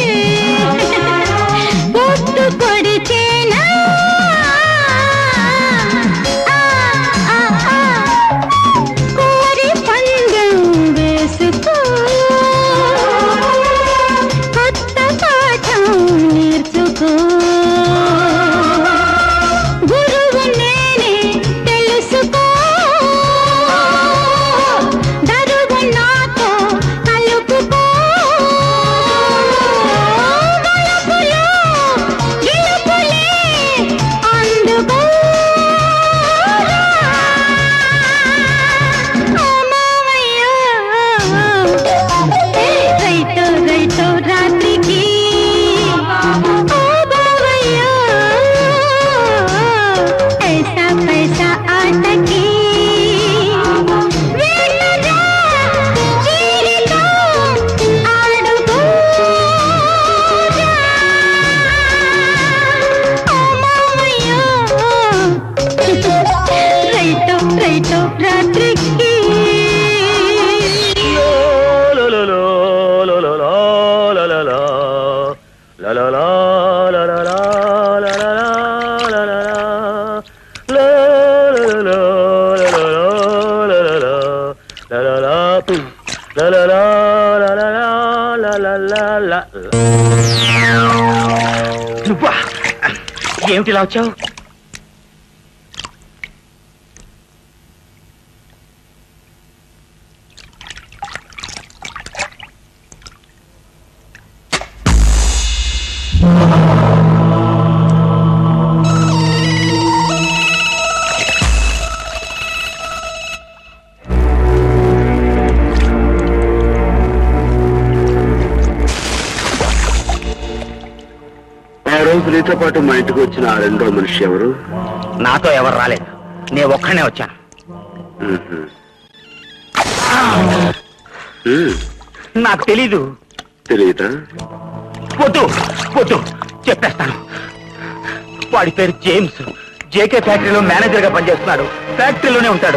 పొట్టు కొడిచేనా కోరి పందెం వేసుకో కొత్త పాఠం నేర్చుకో గురువు నేనే తెలుసుకో దరువు నాతో కలుపుకో గలుపులో గెలుపులే అందుకో రైతో రైతో రాత్రికి ఓ బావయ్య ఐసా పైసా ఆటకి వెళ్ళరా జీవితో ఆడుకో రైతో రైతో రాత్రికి నువ్వా ఏమిటి ఇలా వచ్చావు నీతో పాటు మా ఇంటికి వచ్చిన ఆ రెండో మనిషి ఎవరు నాతో ఎవరు రాలేదు నేను ఒక్కనే వచ్చాను మ్మ్హ. మ్మ్. నాకు తెలీదు తెలియదా వద్దు వద్దు చెప్పేస్తాను వాడి పేరు జేమ్స్ జేకే ఫ్యాక్టరీలో మేనేజర్ గా పనిచేస్తున్నాడు ఫ్యాక్టరీలోనే ఉంటాడు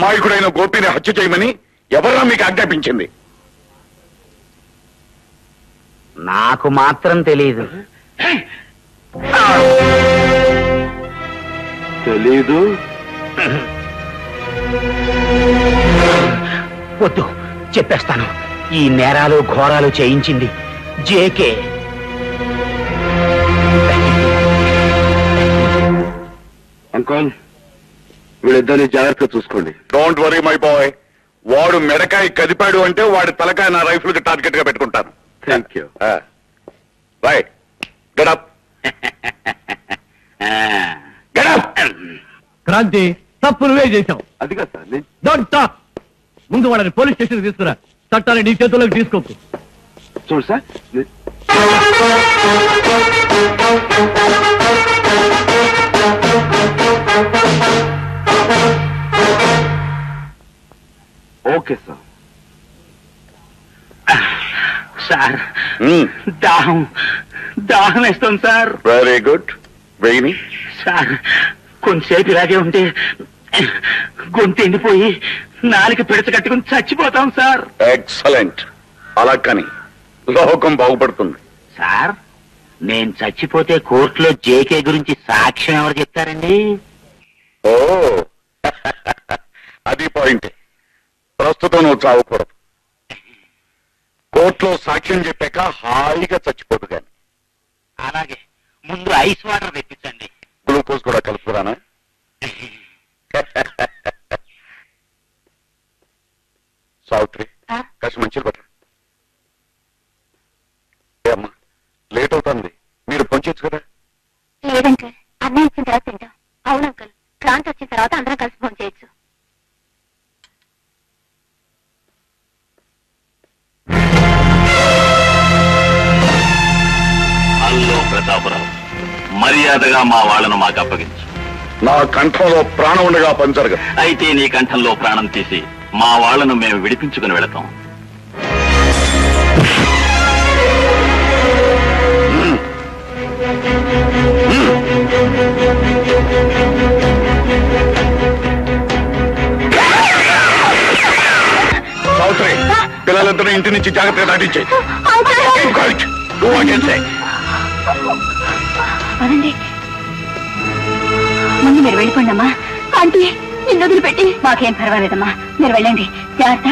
అమాయకుడైన గోపిని హత్య చేయమని ఎవరా మీకు ఆజ్ఞాపించింది నాకు మాత్రం తెలియదు తెలీదు వద్దు చెప్పేస్తాను ఈ నేరాలు ఘోరాలు చేయించింది జేకే అంకుల్ వీళ్ళిద్దరిని జాగ్రత్తగా చూసుకోండి డోంట్ వరీ మై బాయ్ వాడు మెడకాయ కదిపాడు అంటే వాడి తలకాయ నా రైఫిల్ కి టార్గెట్ గా పెట్టుకుంటాను థ్యాంక్ యూ రైట్ గడప్ గడప్ క్రాంతి తప్పు నువ్వే చేశావు అది కాదు సార్ నేను డోంట్ టాక్ ముందు వాళ్ళని పోలీస్ స్టేషన్ తీసుకురా చట్టాన్ని నీ చేతుల్లోకి తీసుకోకు చూడు సార్ నే- ఓకే సార్ సార్ దాహం దాహం వేస్తుంది సార్ వెరీ గుడ్ వెయ్యి సార్ కొంతసేపు ఇలాగే ఉంటే గొంతు ఎండిపోయి నాలుక పిడచ కట్టుకుని చచ్చిపోతాం సార్ ఎక్సలెంట్ అలా కానీ లోకం బాగుపడుతుంది సార్ నేను చచ్చిపోతే కోర్టులో జేకే గురించి సాక్ష్యం ఎవరు చెప్తారండి ఓ అది పాయింట్ ప్రస్తుతం నువ్వు చావకూడదు కోర్టులో సాక్ష్యం చెప్పాక హాయిగా చచ్చిపోదు కానీ అలాగే ముందు ఐస్ వాటర్ తెప్పించండి గ్లూకోజ్ కూడా కలుపుకురానా సావిత్రి కాస్త మంచిలు పట్ట అమ్మా లేట్ అవుతుంది మీరు పంచొచ్చు కదా లేదంకల్ అన్నయ్య ఇచ్చిన తర్వాత తింటాం అవును అంకల్ క్రాంతి వచ్చిన తర్వాత అందరం కలిసి ఫోన్ చేయొచ్చు హలో ప్రతాపరావు మర్యాదగా మా వాళ్ళను మాకు అప్పగించు నా కంఠంలో ప్రాణం ఉండగా పంచరుగా అయితే నీ కంఠంలో ప్రాణం తీసి మా వాళ్ళను మేము విడిపించుకుని వెళతాం సావిత్రి పిల్లలిద్దరూ ఇంటి నుంచి జాగ్రత్తగా దాటించాయి పదండి ముందు మీరు వెళ్ళిపోండి అమ్మా ఆంటీ నిన్ను వదిలిపెట్టి మాకేం పర్వాలేదమ్మా మీరు వెళ్ళండి జాగ్రత్త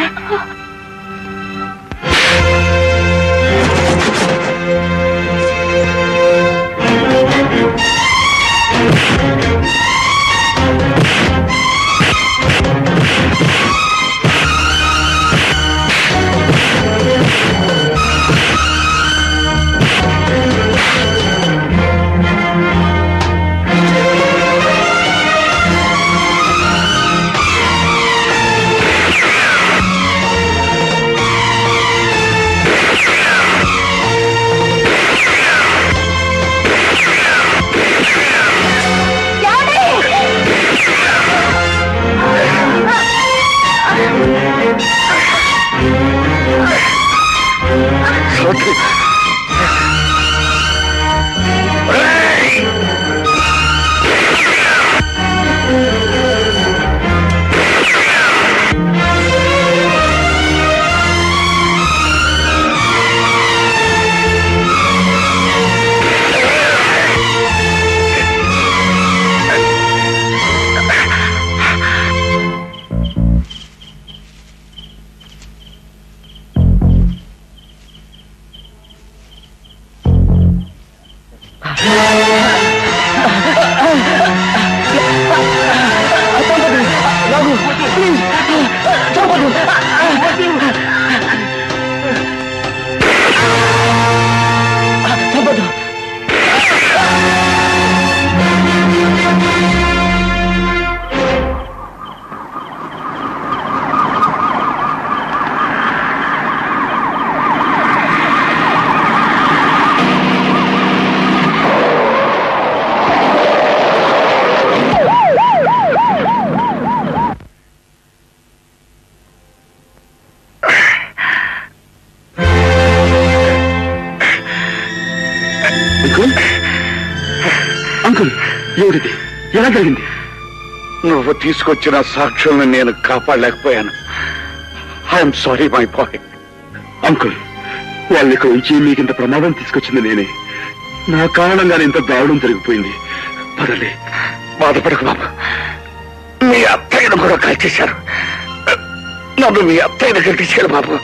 అంకుల్ ఏమిటిది ఎలా జరిగింది నువ్వు తీసుకొచ్చిన సాక్షుల్ని నేను కాపాడలేకపోయాను I'm sorry my boy uncle వాళ్ళ ఇక్కడ ఉంచి మీకు ఇంత ప్రమాదం తీసుకొచ్చింది నేనే నా కారణంగానే ఇంత దారుణం జరిగిపోయింది పదండి బాధపడకు బాబు మీ అత్తయ్యను కూడా కాల్చేశారు నన్ను మీ అత్తయ్య దగ్గర తీసుకెళ్ళి బాబు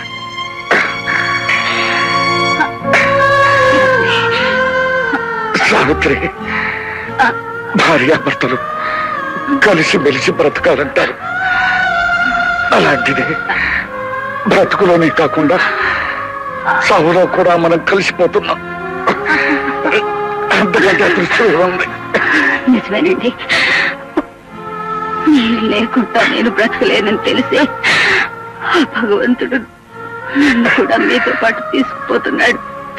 సావిత్రి భార్యాభర్తలు కలిసి మెలిసి బ్రతకాలంటారు అలాంటిది బ్రతుకులోనే కాకుండా సావులో కూడా మనం కలిసిపోతున్నాం అంతకంటే అదృష్టం ఏముంది నిజమేనండి నేను లేకుండా నేను బ్రతకలేనని తెలిసే ఆ భగవంతుడు నన్ను కూడా మీతో పాటు తీసుకుపోతున్నాడు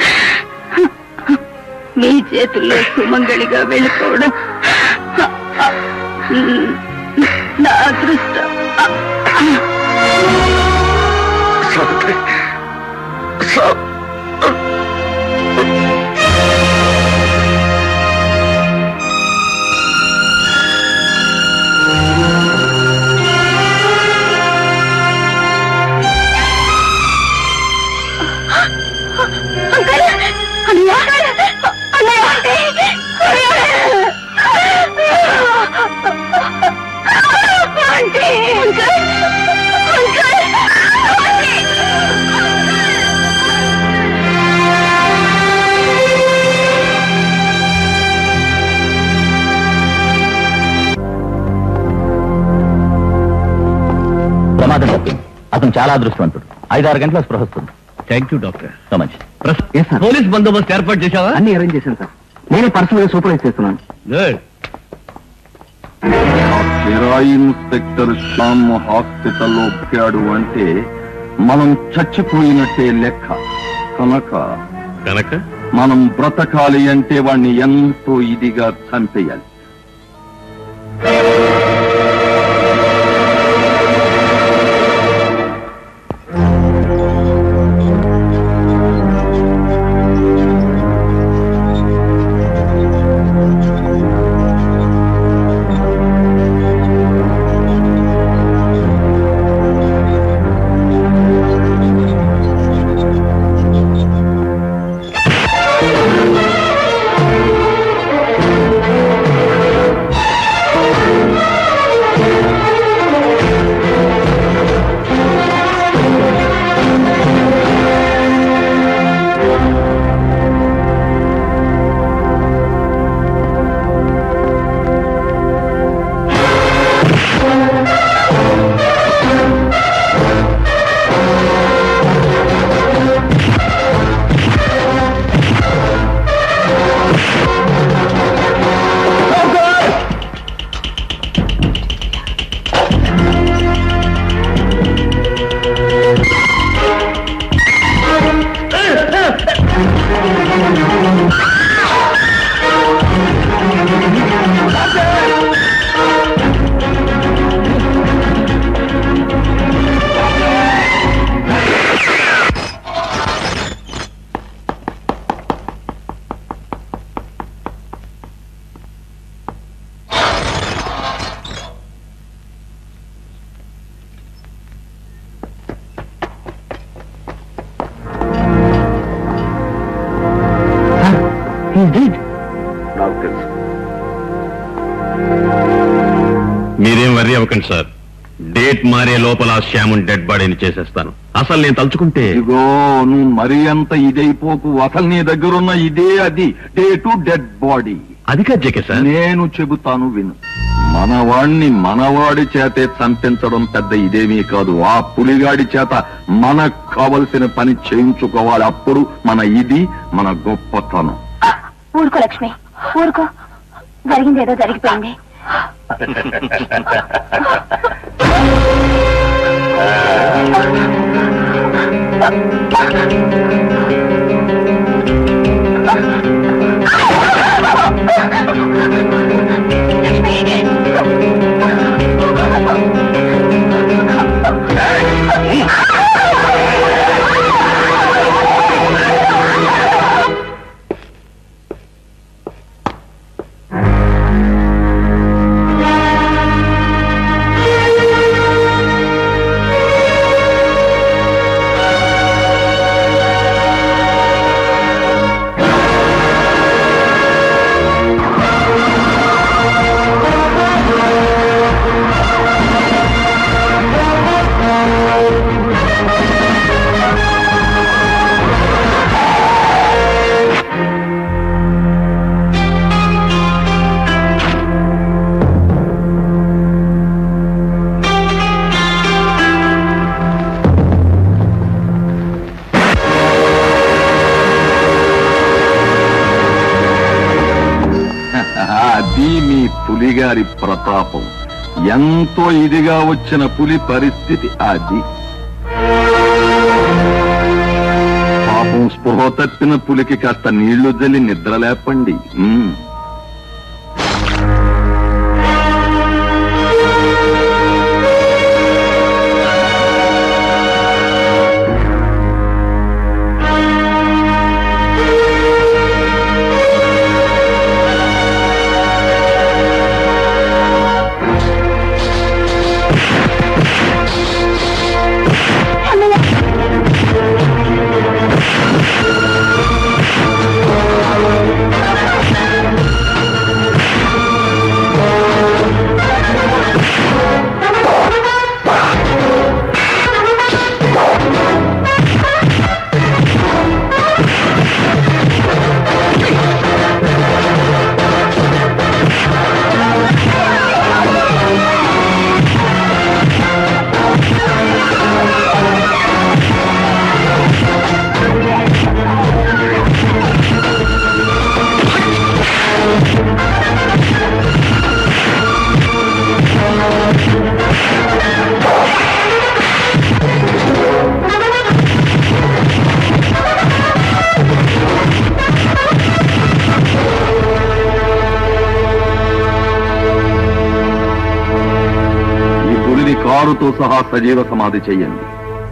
మీ చేతుల్లో సుమంగళిగా వెళ్ళిపోవడం నా అదృష్టం సావిత్రి సా- ప్రమాదం తప్పింది అతను చాలా అదృష్టవంతుడు ఐదారు గంటల స్పృహ వస్తుంది థ్యాంక్ యూ డాక్టర్ సో మంచి పోలీస్ బందోబస్తు ఏర్పాటు చేశావా అన్ని అరేంజ్ చేశాను సార్ నేను పర్సనల్ గా సూపర్వైజ్ చేస్తున్నాను గుడ్ కిరాయి ఇన్స్పెక్టర్ శ్యామ్ హాస్పిటల్లో పుట్టాడు అంటే మనం చచ్చిపోయినట్టే లెక్క కనుక కనుక మనం బ్రతకాలి అంటే వాణ్ణి ఎంతో ఇదిగా చంపేయాలి నాకు తెలుసు మీరేం వర్రీ అవ్వకండి సార్ డేట్ మారే లోపల ఆ శ్యామున్ డెడ్ బాడీని చేసేస్తాను అసలు నేను తలుచుకుంటే ఇదిగో నువ్వు మరీ అంత ఇదైపోకు అసలు నీ దగ్గరున్న ఇదే అది డే టు డెడ్ బాడీ అది కాదు జేకే సార్ నేను చెబుతాను విను మనవాణ్ణి మనవాడి చేతే చంపించడం పెద్ద ఇదేమీ కాదు ఆ పులిగాడి చేత మనకు కావలసిన పని చేయించుకోవాలి అప్పుడు మన ఇది మన గొప్పతనం ఊరుకో లక్ష్మి ఊరుకో జరిగింది ఏదో జరిగిపోయింది పులిగారి ప్రతాపం ఎంతో ఇదిగా వచ్చిన పులి పరిస్థితి అది పాపం స్పృహ తప్పిన పులికి కాస్త నీళ్లు జల్లి నిద్ర లేపండి ఉమ్. ఈ పులిని కారుతో సహా సజీవ సమాధి చెయ్యండి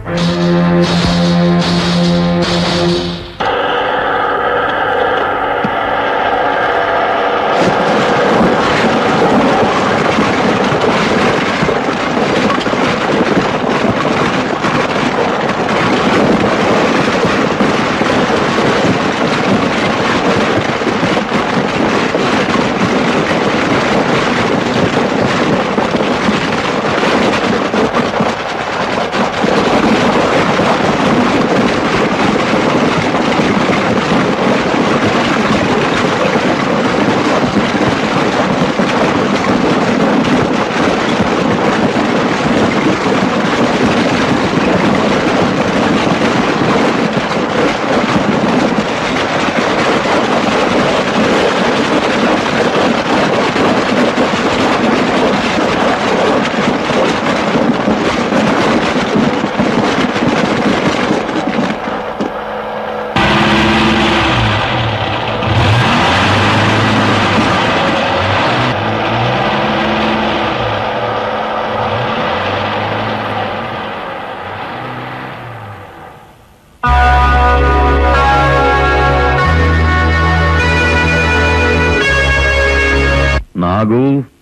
నాగు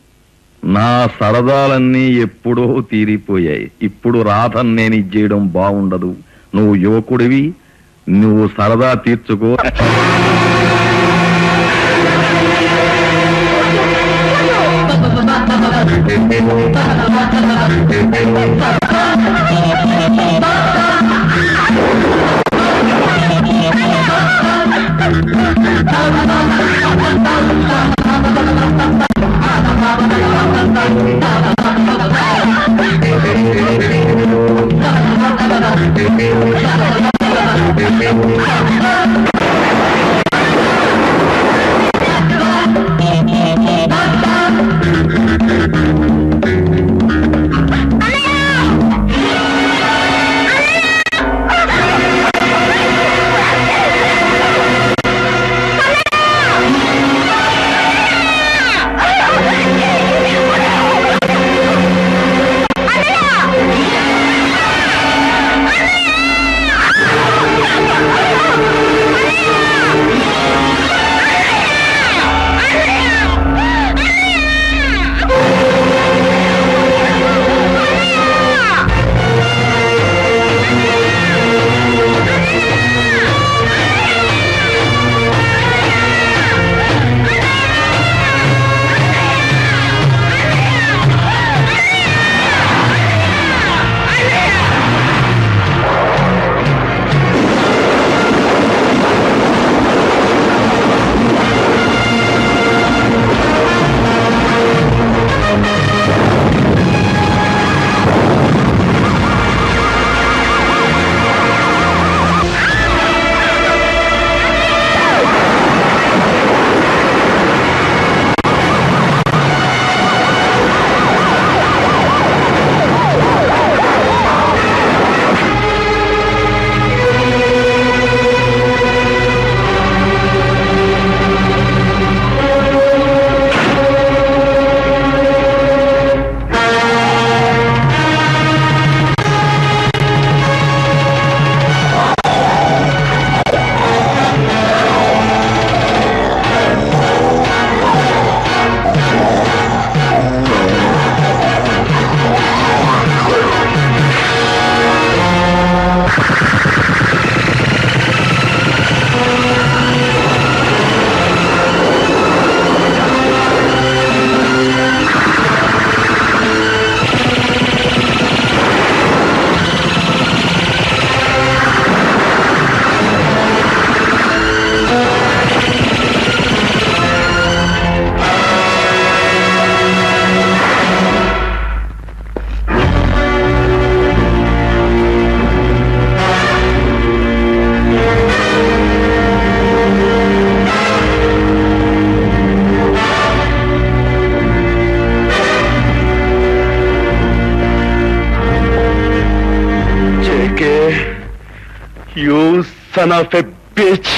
నా సరదాలన్నీ ఎప్పుడో తీరిపోయాయి ఇప్పుడు రాధన్ నేను ఇచ్చేయడం బాగుండదు నువ్వు యువకుడివి నువ్వు సరదా తీర్చుకో అన్నయ్య you son of a bitch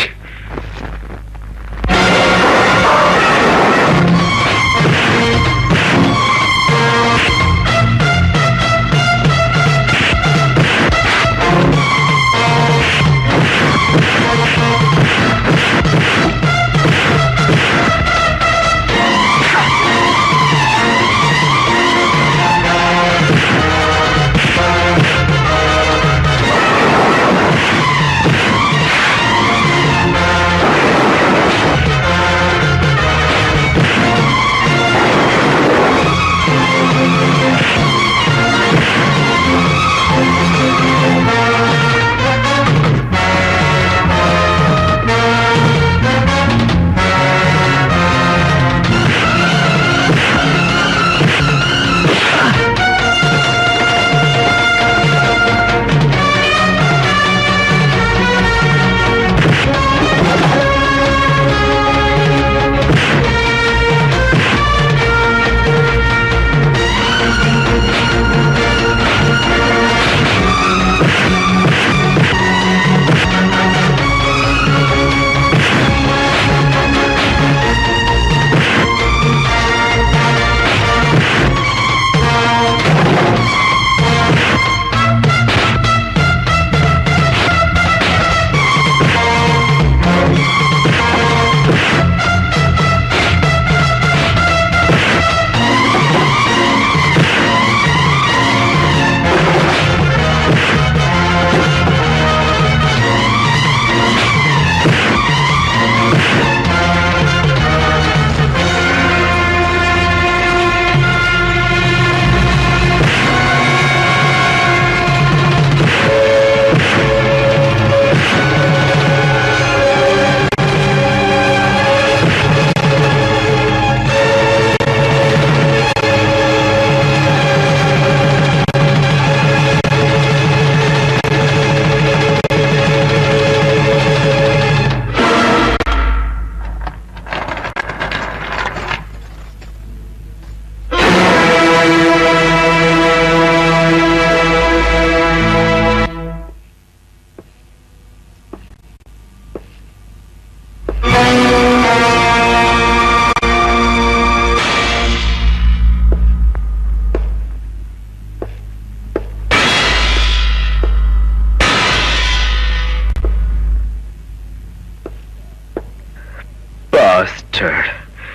bastard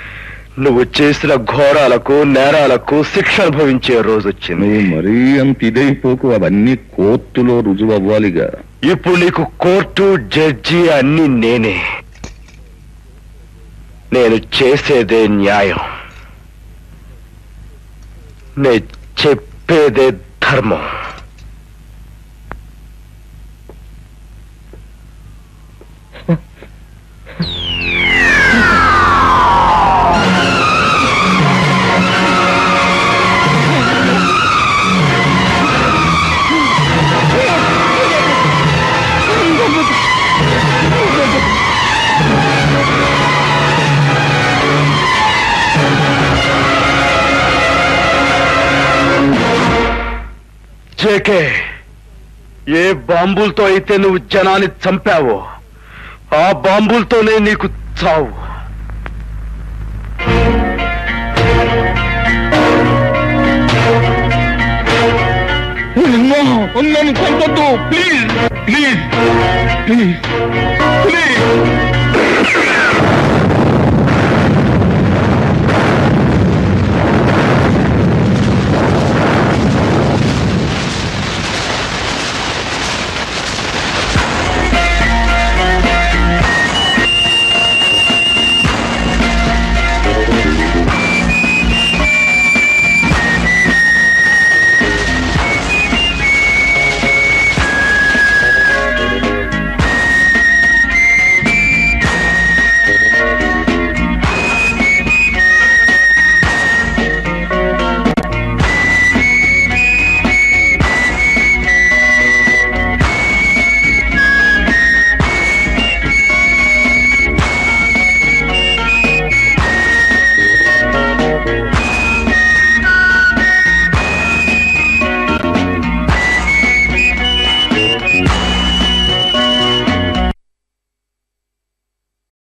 నువ్వు చేసిన ఘోరాలకు నేరాలకు శిక్ష అనుభవించే రోజు వచ్చింది నువ్వు మరీ అంత ఇదైపోకు అవన్నీ కోర్టులో రుజువు అవ్వాలిగా ఇప్పుడు నీకు కోర్టు జడ్జి అన్ని నేనే నేను చేసేదే న్యాయం నే చెప్పేదే ధర్మం జేకే ఏ బాంబులతో అయితే నువ్వు జనాన్ని చంపావో ఆ బాంబులతోనే నీకు చావు నన్ను చంపొద్దు ప్లీజ్ ప్లీజ్ ప్లీజ్ ప్లీజ్